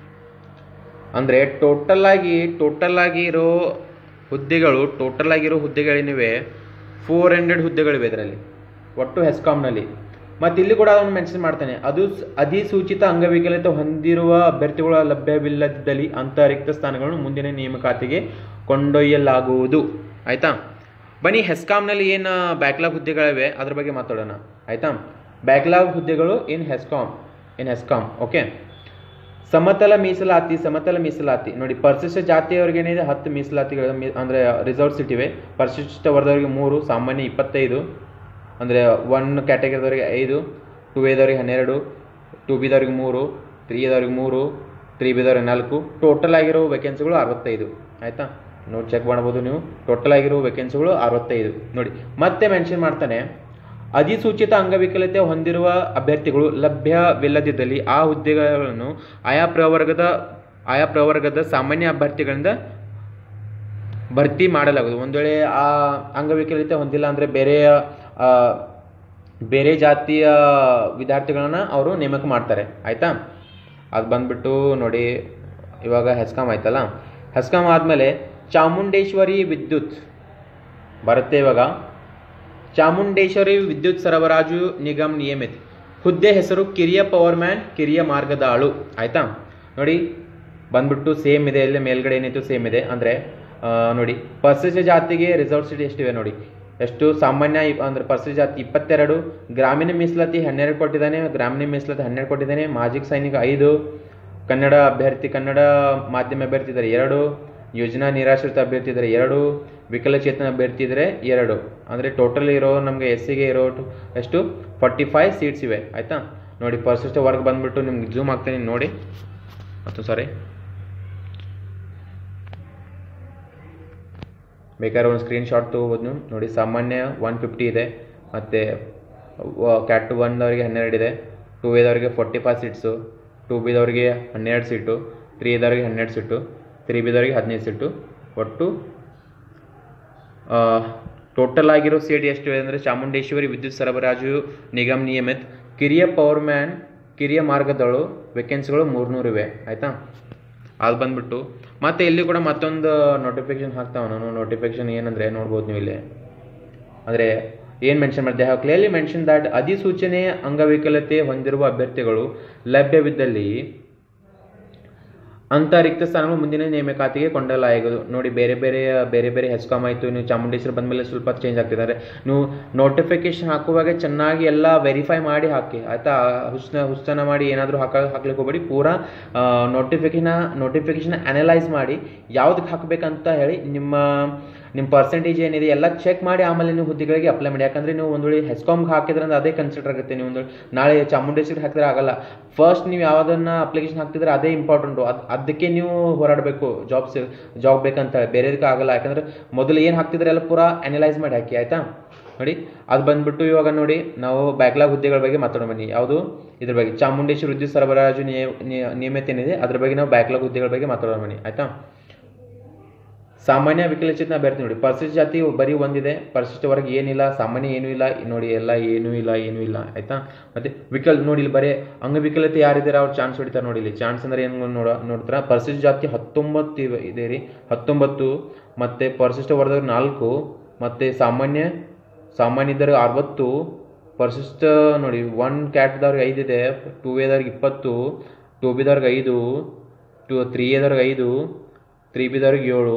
ಅಂದರೆ ಟೋಟಲ್ ಆಗಿ ಟೋಟಲ್ ಆಗಿ ಇರೋ ಹುದ್ದೆಗಳು ಟೋಟಲ್ ಆಗಿರೋ ಹುದ್ದೆಗಳೇನಿವೆ ಫೋರ್ ಹಂಡ್ರೆಡ್ ಹುದ್ದೆಗಳಿವೆ ಇದರಲ್ಲಿ ಒಟ್ಟು ಹೆಸ್ಕಾಮ್ನಲ್ಲಿ ಮತ್ತು ಇಲ್ಲಿ ಕೂಡ ಅವನು ಮೆನ್ಷನ್ ಮಾಡ್ತಾನೆ ಅದು ಸ್- ಅಧಿಸೂಚಿತ ಅಂಗವಿಕಲತೆ ಹೊಂದಿರುವ ಅಭ್ಯರ್ಥಿಗಳ ಲಭ್ಯವಿಲ್ಲದಿದ್ದಲ್ಲಿ ಅಂಥ ರಿಕ್ತ ಸ್ಥಾನಗಳನ್ನು ಮುಂದಿನ ನೇಮಕಾತಿಗೆ ಕೊಂಡೊಯ್ಯಲಾಗುವುದು ಆಯಿತಾ ಬನ್ನಿ ಹೆಸ್ಕಾಮ್ನಲ್ಲಿ ಏನು ಬ್ಯಾಕ್ಲಾಗ್ ಹುದ್ದೆಗಳಿವೆ ಅದ್ರ ಬಗ್ಗೆ ಮಾತಾಡೋಣ ಆಯಿತಾ ಬ್ಯಾಕ್ಲಾಗ್ ಹುದ್ದೆಗಳು in HESCOM in HESCOM okay ಸಮತಲ ಮೀಸಲಾತಿ ಸಮತಲ ಮೀಸಲಾತಿ ನೋಡಿ ಪರಿಶಿಷ್ಟ ಜಾತಿಯವರಿಗೆ ಏನಿದೆ ಹತ್ತು ಮೀಸಲಾತಿಗಳು ಮೀ- ಅಂದ್ರೆ ರಿಸರ್ವ್ ಸೀಟ್ ಇವೆ ಪರಿಶಿಷ್ಟ ವರ್ಗದವರಿಗೆ ಮೂರು ಸಾಮಾನ್ಯ ಇಪ್ಪತ್ತೈದು ಅಂದರೆ ಒನ್ ಕ್ಯಾಟಗರಿದವರಿಗೆ ಐದು ಟು ಎದವರಿಗೆ ಹನ್ನೆರಡು ಟು ಬಿದವ್ರಿಗೆ ಮೂರು ತ್ರೀ ಎದವ್ರಿಗೆ ಮೂರು ತ್ರೀ ಬಿದವ್ರಿಗೆ ನಾಲ್ಕು ಟೋಟಲ್ ಆಗಿರೋ ವೇಕೆನ್ಸಿಗಳು ಅರವತ್ತೈದು ಆಯಿತಾ ನೋಡಿ ಚೆಕ್ ಮಾಡ್ಬೋದು ನೀವು ಟೋಟಲ್ ಆಗಿರೋ ವೇಕೆನ್ಸಿಗಳು ಅರವತ್ತೈದು ನೋಡಿ ಮತ್ತೆ ಮೆನ್ಷನ್ ಮಾಡ್ತಾನೆ ಅಧಿಸೂಚಿತ ಅಂಗವಿಕಲತೆ ಹೊಂದಿರುವ ಅಭ್ಯರ್ಥಿಗಳು ಲಭ್ಯವಿಲ್ಲದಿದ್ದಲ್ಲಿ ಆ ಹುದ್ದೆಗಳನ್ನು ಆಯಾ ಪ್ರವರ್ಗದ ಆಯಾ ಪ್ರವರ್ಗದ ಸಾಮಾನ್ಯ ಅಭ್ಯರ್ಥಿಗಳಿಂದ ಭರ್ತಿ ಮಾಡಲಾಗುವುದು ಒಂದು ವೇಳೆ ಆ ಅಂಗವಿಕಲತೆ ಹೊಂದಿಲ್ಲ ಅಂದರೆ ಬೇರೆ ಆ, ಬೇರೆ ಜಾತಿಯ ವಿದ್ಯಾರ್ಥಿಗಳನ್ನ ಅವರು ನೇಮಕ ಮಾಡ್ತಾರೆ ಆಯಿತಾ ಅದು ಬಂದ್ಬಿಟ್ಟು ನೋಡಿ ಇವಾಗ ಹೆಸ್ಕಾಮ್ ಆಯ್ತಲ್ಲ ಹೆಸ್ಕಾಮ್ ಆದಮೇಲೆ ಚಾಮುಂಡೇಶ್ವರಿ ವಿದ್ಯುತ್ ಬರುತ್ತೆ ಇವಾಗ ಚಾಮುಂಡೇಶ್ವರಿ ವಿದ್ಯುತ್ ಸರಬರಾಜು ನಿಗಮ್ ನಿಯಮಿತ ಹುದ್ದೆ ಹೆಸರು ಕಿರಿಯ ಪವರ್ ಮ್ಯಾನ್ ಕಿರಿಯ ಮಾರ್ಗದಾಳು ಆಯ್ತಾ ನೋಡಿ ಬಂದ್ಬಿಟ್ಟು ಸೇಮ್ ಇದೆ ಇಲ್ಲಿ ಮೇಲ್ಗಡೆ ಏನಿತ್ತು ಸೇಮ್ ಇದೆ ಅಂದರೆ ನೋಡಿ ಪರಿಶಿಷ್ಟ ಜಾತಿಗೆ ರಿಸರ್ವ್ ಸೀಟ್ ಎಷ್ಟಿವೆ ನೋಡಿ ಎಷ್ಟು ಸಾಮಾನ್ಯ ಇಪ್- ಅಂದ್ರೆ ಪರಿಶಿಷ್ಟ ಜಾತಿ ಇಪ್ಪತ್ತೆರಡು ಗ್ರಾಮೀಣ ಮೀಸಲಾತಿ ಹನ್ನೆರಡು ಕೊಟ್ಟಿದ್ದಾನೆ ಗ್ರಾಮೀಣ ಮೀಸಲಾತಿ ಹನ್ನೆರಡು ಕೊಟ್ಟಿದ್ದಾನೆ ಮಾಜಿ ಸೈನಿಕ ಐದು ಕನ್ನಡ ಅಭ್ಯರ್ಥಿ ಕನ್ನಡ ಮಾಧ್ಯಮ ಅಭ್ಯರ್ಥಿ ಇದ್ದಾರೆ ಎರಡು ಯೋಜನಾ ನಿರಾಶ್ರಿತ ಅಭ್ಯರ್ಥಿ ಇದ್ದಾರೆ ಎರಡು ವಿಕಲಚೇತನ ಅಭ್ಯರ್ಥಿ ಇದ್ದಾರೆ ಎರಡು ಅಂದರೆ ಟೋಟಲ್ ಇರೋ ನಮಗೆ ಎಸ್ ಸಿಗೆ ಇರೋ ಟು- ಎಷ್ಟು ಫಾರ್ಟಿ ಫೈವ್ ಸೀಟ್ಸ್ ಇವೆ ಆಯಿತಾ ನೋಡಿ ಪರಿಶಿಷ್ಟ ವರ್ಗ ಬಂದ್ಬಿಟ್ಟು ನಿಮ್ಗೆ ಜೂಮ್ ಆಗ್ತೀನಿ ನೋಡಿ ಮತ್ತು ಸಾರಿ ಬೇಕಾದ್ರೆ ಒಂದು ಸ್ಕ್ರೀನ್ ಶಾಟ್ ತೊಗೋಬೋದು ನೀವು ನೋಡಿ ಸಾಮಾನ್ಯ ಒನ್ ಫಿಫ್ಟಿ ಇದೆ ಮತ್ತು ಕ್ಯಾಟ್ ಟು ಒನ್ದವ್ರಿಗೆ ಹನ್ನೆರಡು ಇದೆ ಟೂ ಎದವ್ರಿಗೆ ಫೋರ್ಟಿ ಫೈವ್ ಸೀಟ್ಸು ಟೂ ಬಿದವ್ರಿಗೆ ಹನ್ನೆರಡು ಸೀಟು ತ್ರೀ ಇದ್ದವ್ರಿಗೆ ಹನ್ನೆರಡು ಸೀಟು ತ್ರೀ ಬಿದವ್ರಿಗೆ ಹದಿನೈದು ಸೀಟು ಒಟ್ಟು ಟೋಟಲ್ ಆಗಿರೋ ಸೀಟ್ ಎಷ್ಟು ಇದೆ ಅಂದರೆ ಚಾಮುಂಡೇಶ್ವರಿ ವಿದ್ಯುತ್ ಸರಬರಾಜು ನಿಗಮ್ ನಿಯಮಿತ್ ಕಿರಿಯ ಪವರ್ ಮ್ಯಾನ್ ಕಿರಿಯ ಮಾರ್ಗದಳು ವೇಕೆನ್ಸಿಗಳು ಮೂರ್ನೂರು ಇವೆ ಆಯಿತಾ ಅದು ಬಂದ್ಬಿಟ್ಟು ಮತ್ತೆ ಇಲ್ಲಿ ಕೂಡ ಮತ್ತೊಂದು ನೋಟಿಫಿಕೇಶನ್ ಹಾಕ್ತಾವ ನಾನು ನೋಟಿಫಿಕೇಶನ್ ಏನಂದರೆ ನೋಡ್ಬೋದು ನೀವು ಇಲ್ಲಿ ಅಂದರೆ ಏನು ಮೆನ್ಷನ್ ಮಾಡಿದೆ ಹ್ಯಾವ್ ಕ್ಲಿಯರ್ಲಿ ಮೆನ್ಷನ್ ದಾಟ್ ಅಧಿಸೂಚನೆ ಅಂಗವಿಕಲತೆ ಹೊಂದಿರುವ ಅಭ್ಯರ್ಥಿಗಳು ಲಭ್ಯವಿದ್ದಲ್ಲಿ ಅಂತ ರಿಕ್ತ ಸ್ಥಾನಗಳು ಮುಂದಿನ ನೇಮಕಾತಿಗೆ ಕೊಂಡೊಯ್ಯಲಾಗುವುದು ನೋಡಿ ಬೇರೆ ಬೇರೆ ಬೇರೆ ಬೇರೆ ಹೆಸ್ಕಾಮ್ ಆಯಿತು ನೀವು ಚಾಮುಂಡೇಶ್ವರಿ ಬಂದಮೇಲೆ ಸ್ವಲ್ಪ ಚೇಂಜ್ ಆಗ್ತಿದ್ದಾರೆ ನೀವು ನೋಟಿಫಿಕೇಶನ್ ಹಾಕುವಾಗ ಚೆನ್ನಾಗಿ ಎಲ್ಲ ವೆರಿಫೈ ಮಾಡಿ ಹಾಕಿ ಆಯಿತಾ ಹುಸ್ನ ಹುಸ್ತನ ಮಾಡಿ ಏನಾದರೂ ಹಾಕ ಹಾಕ್ಲಿಕ್ಕೆ ಹೋಗ್ಬೇಡಿ ಪೂರಾ ನೋಟಿಫಿಕೇಶನ್ ನೋಟಿಫಿಕೇಶನ್ ಅನಲೈಸ್ ಮಾಡಿ ಯಾವ್ದಕ್ಕೆ ಹಾಕಬೇಕಂತ ಹೇಳಿ ನಿಮ್ಮ ನಿಮ್ಮ ಪರ್ಸೆಂಟೇಜ್ ಏನಿದೆ ಎಲ್ಲ ಚೆಕ್ ಮಾಡಿ ಆಮೇಲೆ ನೀವು ಹುದ್ದೆಗಳಿಗೆ ಅಪ್ಲೈ ಮಾಡಿ ಯಾಕಂದರೆ ನೀವು ಒಂದು ವೇಳೆ ಹೆಸ್ಕಾಮ್ಗೆ ಹಾಕಿದ್ರೆ ಅಂದ್ರೆ ಅದೇ ಕನ್ಸಿಡರ್ ಆಗುತ್ತೆ ನೀವು ಒಂದು ನಾಳೆ ಚಾಮುಂಡೇಶ್ವರಿ ಹಾಕಿದ್ರೆ ಆಗಲ್ಲ ಫಸ್ಟ್ ನೀವು ಯಾವುದನ್ನ ಅಪ್ಲಿಕೇಶನ್ ಹಾಕ್ತಿದ್ರೆ ಅದೇ ಇಂಪಾರ್ಟೆಂಟು ಅದು ಅದಕ್ಕೆ ನೀವು ಹೋರಾಡಬೇಕು ಜಾಬ್ಸ್ ಜಾಬ್ ಬೇಕಂತ ಹೇಳಿ ಬೇರೆದಕ್ಕೆ ಆಗಲ್ಲ ಯಾಕಂದ್ರೆ ಮೊದಲು ಏನು ಹಾಕ್ತಿದ್ರೆ ಎಲ್ಲ ಪೂರಾ ಅನಲೈಸ್ ಮಾಡಿ ಹಾಕಿ ಆಯಿತಾ ನೋಡಿ ಅದು ಬಂದ್ಬಿಟ್ಟು ಇವಾಗ ನೋಡಿ ನಾವು ಬ್ಯಾಕ್ಲಾಗ್ ಹುದ್ದೆಗಳ ಬಗ್ಗೆ ಮಾತಾಡೋಣ ಬನ್ನಿ ಯಾವುದು ಇದ್ರ ಬಗ್ಗೆ ಚಾಮುಂಡೇಶ್ವರಿ ವಿದ್ಯುತ್ ಸರಬರಾಜು ನಿಯ- ನಿಯ- ನಿಯಮಿತ ಏನಿದೆ ಅದ್ರ ಬಗ್ಗೆ ನಾವು ಬ್ಯಾಕ್ಲಾಗ್ ಹುದ್ದೆಗಳ ಬಗ್ಗೆ ಮಾತಾಡೋಣ ಬನ್ನಿ ಆಯಿತಾ ಸಾಮಾನ್ಯ ವಿಕಲಚೇತನ ಅಭ್ಯರ್ಥಿ ನೋಡಿ ಪರಿಶಿಷ್ಟ ಜಾತಿ ಬರೀ ಒಂದಿದೆ ಪರಿಶಿಷ್ಟ ವರ್ಗ ಏನಿಲ್ಲ ಸಾಮಾನ್ಯ ಏನೂ ಇಲ್ಲ ನೋಡಿ ಎಲ್ಲ ಏನೂ ಇಲ್ಲ ಏನೂ ಇಲ್ಲ ಆಯ್ತಾ ಮತ್ತೆ ವಿಕಲ್ ನೋಡಿ ಇಲ್ಲಿ ಬರೀ ಅಂಗವಿಕಲತೆ ಯಾರಿದ್ದಾರೆ ಅವ್ರು ಚಾನ್ಸ್ ಹೊಡಿತಾರೆ ನೋಡಿ ಇಲ್ಲಿ ಚಾನ್ಸ್ ಅಂದ್ರೆ ಏನು ನೋಡ ನೋಡ್ತಾರ ಪರಿಶಿಷ್ಟ ಜಾತಿ ಹತ್ತೊಂಬತ್ತು ಇವೆ ಇದೆ ರೀ ಹತ್ತೊಂಬತ್ತು ಮತ್ತೆ ಪರಿಶಿಷ್ಟ ವರ್ಗದವ್ರು ನಾಲ್ಕು ಮತ್ತೆ ಸಾಮಾನ್ಯ ಸಾಮಾನ್ಯ ಇದ್ದರೆ ಅರವತ್ತು ಪರಿಶಿಷ್ಟ ನೋಡಿ ಒನ್ ಕ್ಯಾಟ್ದವ್ರಿಗೆ ಐದಿದೆ ಟೂ ಎದವ್ರಿಗೆ ಇಪ್ಪತ್ತು ಟೂ ಬಿದವ್ರಿಗೆ ಐದು ಟು ತ್ರೀ ಎದವ್ರಿಗೆ ಐದು ತ್ರೀ ಬಿದವ್ರಿಗೆ ಏಳು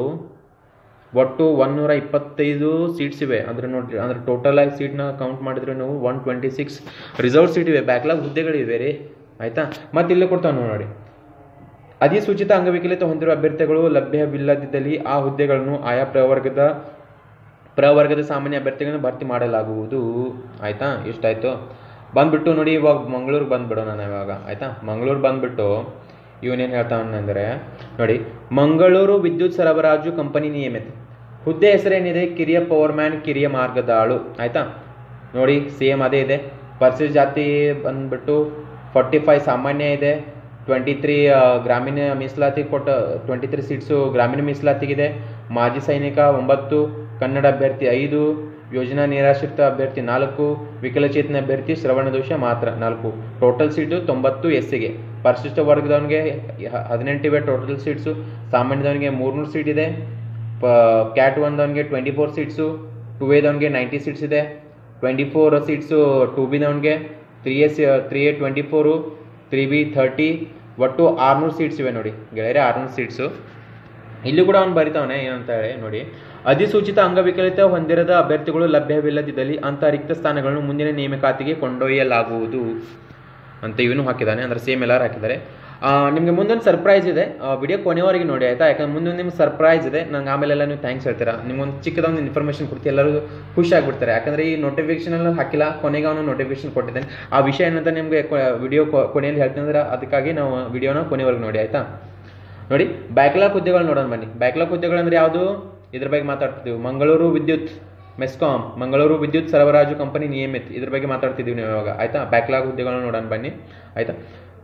ಒಟ್ಟು ಒನ್ನೂರ ಇಪ್ಪತ್ತೈದು ಸೀಟ್ಸ್ ಇವೆ ಅಂದ್ರೆ ನೋಡ್ರಿ ಅಂದ್ರೆ ಟೋಟಲ್ ಆಗಿ ಸೀಟ್ನ ಕೌಂಟ್ ಮಾಡಿದ್ರೆ ನಾವು one twenty six reserve seat ಇವೆ ಬ್ಯಾಕ್ಲಾಗ್ ಹುದ್ದೆಗಳಿವೆ ರೀ ಆಯ್ತಾ ಮತ್ತೆ ಇಲ್ಲೇ ಕೊಡ್ತಾವೆ ನೋಡಿ ಅಧಿಸೂಚಿತ ಅಂಗವಿಕಲತೆ ಹೊಂದಿರುವ ಅಭ್ಯರ್ಥಿಗಳು ಲಭ್ಯವಿಲ್ಲದಿದ್ದಲ್ಲಿ ಆ ಹುದ್ದೆಗಳನ್ನು ಆಯಾ ಪ್ರವರ್ಗದ ಪ್ರವರ್ಗದ ಸಾಮಾನ್ಯ ಅಭ್ಯರ್ಥಿಗಳನ್ನು ಭರ್ತಿ ಮಾಡಲಾಗುವುದು ಆಯ್ತಾ ಇಷ್ಟಾಯ್ತು ಬಂದ್ಬಿಟ್ಟು ನೋಡಿ ಇವಾಗ ಮಂಗಳೂರು ಬಂದ್ಬಿಡೋಣ ನಾನು ಇವಾಗ ಆಯ್ತಾ ಮಂಗಳೂರು ಬಂದ್ಬಿಟ್ಟು ಇವನೇನು ಹೇಳ್ತಾವನಂದ್ರೆ ನೋಡಿ ಮಂಗಳೂರು ವಿದ್ಯುತ್ ಸರಬರಾಜು ಕಂಪನಿ ನಿಯಮಿತ ಹುದ್ದೆ ಹೆಸರೇನಿದೆ ಕಿರಿಯ ಪವರ್ ಮ್ಯಾನ್ ಕಿರಿಯ ಮಾರ್ಗದಾಳು ಆಯ್ತಾ ನೋಡಿ ಸೇಮ್ ಅದೇ ಇದೆ ಪರಿಶಿಷ್ಟ ಜಾತಿ ಬಂದ್ಬಿಟ್ಟು ಫಾರ್ಟಿ ಫೈವ್ ಸಾಮಾನ್ಯ ಇದೆ ಟ್ವೆಂಟಿ ತ್ರೀ ಗ್ರಾಮೀಣ ಮೀಸಲಾತಿ ಕೊಟ್ಟ ಟ್ವೆಂಟಿ ತ್ರೀ ಸೀಟ್ಸು ಗ್ರಾಮೀಣ ಮೀಸಲಾತಿಗಿದೆ ಮಾಜಿ ಸೈನಿಕ ಒಂಬತ್ತು ಕನ್ನಡ ಅಭ್ಯರ್ಥಿ ಐದು ಯೋಜನಾ ನಿರಾಶ್ರಿತ ಅಭ್ಯರ್ಥಿ ನಾಲ್ಕು ವಿಕಲಚೇತನ ಅಭ್ಯರ್ಥಿ ಶ್ರವಣ ದೋಷ ಮಾತ್ರ ನಾಲ್ಕು ಟೋಟಲ್ ಸೀಟು ತೊಂಬತ್ತು ಎಸ್ಸಿಗೆ ಪರಿಶಿಷ್ಟ ವರ್ಗದವನಿಗೆ ಹದಿನೆಂಟು ಇವೆ ಟೋಟಲ್ ಸೀಟ್ಸು ಸಾಮಾನ್ಯದವನಿಗೆ ಮೂರ್ನೂರು ಸೀಟ್ ಇದೆ ಪ ಕ್ಯಾಟ್ ಒನ್ದವನಿಗೆ ಟ್ವೆಂಟಿ ಫೋರ್ ಸೀಟ್ಸು ಟು ಎದವನಿಗೆ ನೈಂಟಿ ಸೀಟ್ಸ್ ಇದೆ ಟ್ವೆಂಟಿ ಫೋರ್ ಸೀಟ್ಸು ಟು ಬಿದವನಿಗೆ three S three A twenty four three B thirty ಒಟ್ಟು ಆರ್ನೂರು ಸೀಟ್ಸ್ ಇವೆ ನೋಡಿ ಗೆಳೆಯರೆ ಆರ್ನೂರು ಸೀಟ್ಸು ಇಲ್ಲಿ ಕೂಡ ಅವ್ನು ಬರಿತಾವನೆ ಏನಂತ ಹೇಳಿ ನೋಡಿ ಅಧಿಸೂಚಿತ ಅಂಗವಿಕಲತೆ ಹೊಂದಿರದ ಅಭ್ಯರ್ಥಿಗಳು ಲಭ್ಯವಿಲ್ಲದಿದ್ದಲ್ಲಿ ಅಂತ ರಿಕ್ತ ಸ್ಥಾನಗಳನ್ನು ಮುಂದಿನ ನೇಮಕಾತಿಗೆ ಕೊಂಡೊಯ್ಯಲಾಗುವುದು ಅಂತ ಇವನು ಹಾಕಿದ್ದಾನೆ ಅಂದ್ರೆ ಸೇಮ್ ಎಲ್ಲರೂ ಹಾಕಿದ್ದಾರೆ ನಿಮಗೆ ಮುಂದೊಂದು ಸರ್ಪ್ರೈಸ್ ಇದೆ ವಿಡಿಯೋ ಕೊನೆವರೆಗೆ ನೋಡಿ ಆಯ್ತಾ ಯಾಕಂದ್ರೆ ಮುಂದೊಂದು ನಿಮ್ಗೆ ಸರ್ಪ್ರೈಸ್ ಇದೆ ನಂಗೆ ಆಮೇಲೆಲ್ಲ ನೀವು ಥ್ಯಾಂಕ್ಸ್ ಹೇಳ್ತೀರಾ ನಿಮ್ಗೊಂದು ಚಿಕ್ಕದೊಂದು ಇನ್ಫಾರ್ಮೇಷನ್ ಕೊಡ್ತೀವಿ ಎಲ್ಲರೂ ಖುಷಿ ಆಗ್ಬಿಡ್ತಾರೆ ಯಾಕಂದ್ರೆ ಈ ನೋಟಿಫಿಕೇಶನ್ ಎಲ್ಲ ಹಾಕಿಲ್ಲ ಕೊನೆಗೆ ಅವನು ನೋಟಿಫಿಕೇಶನ್ ಕೊಟ್ಟಿದ್ದೇನೆ ಆ ವಿಷಯ ಏನಂತ ನಿಮಗೆ ವಿಡಿಯೋ ಕೊನೆಯಲ್ಲಿ ಹೇಳ್ತೀನಿ ಅಂದ್ರೆ ಅದಕ್ಕಾಗಿ ನಾವು ವಿಡಿಯೋನ ಕೊನೆವರೆಗೆ ನೋಡಿ ಆಯ್ತಾ ನೋಡಿ ಬ್ಯಾಕ್ಲಾಗ್ ಹುದ್ದೆಗಳು ನೋಡೋಣ ಬನ್ನಿ ಬ್ಯಾಕ್ಲಾಗ್ ಹುದ್ದೆಗಳು ಅಂದ್ರೆ ಯಾವುದು ಇದ್ರ ಬಗ್ಗೆ ಮಾತಾಡ್ತಿದ್ದೀವಿ ಮಂಗಳೂರು ವಿದ್ಯುತ್ ಮೆಸ್ಕಾಂ ಮಂಗಳೂರು ವಿದ್ಯುತ್ ಸರಬರಾಜು ಕಂಪನಿ ನಿಯಮಿತ್ ಇದ್ರ ಬಗ್ಗೆ ಮಾತಾಡ್ತಿದ್ದೀವಿ ನೀವು ಇವಾಗ ಆಯ್ತಾ ಬ್ಯಾಕ್ಲಾಗ್ ಹುದ್ದೆಗಳನ್ನ ನೋಡೋಣ ಬನ್ನಿ ಆಯ್ತಾ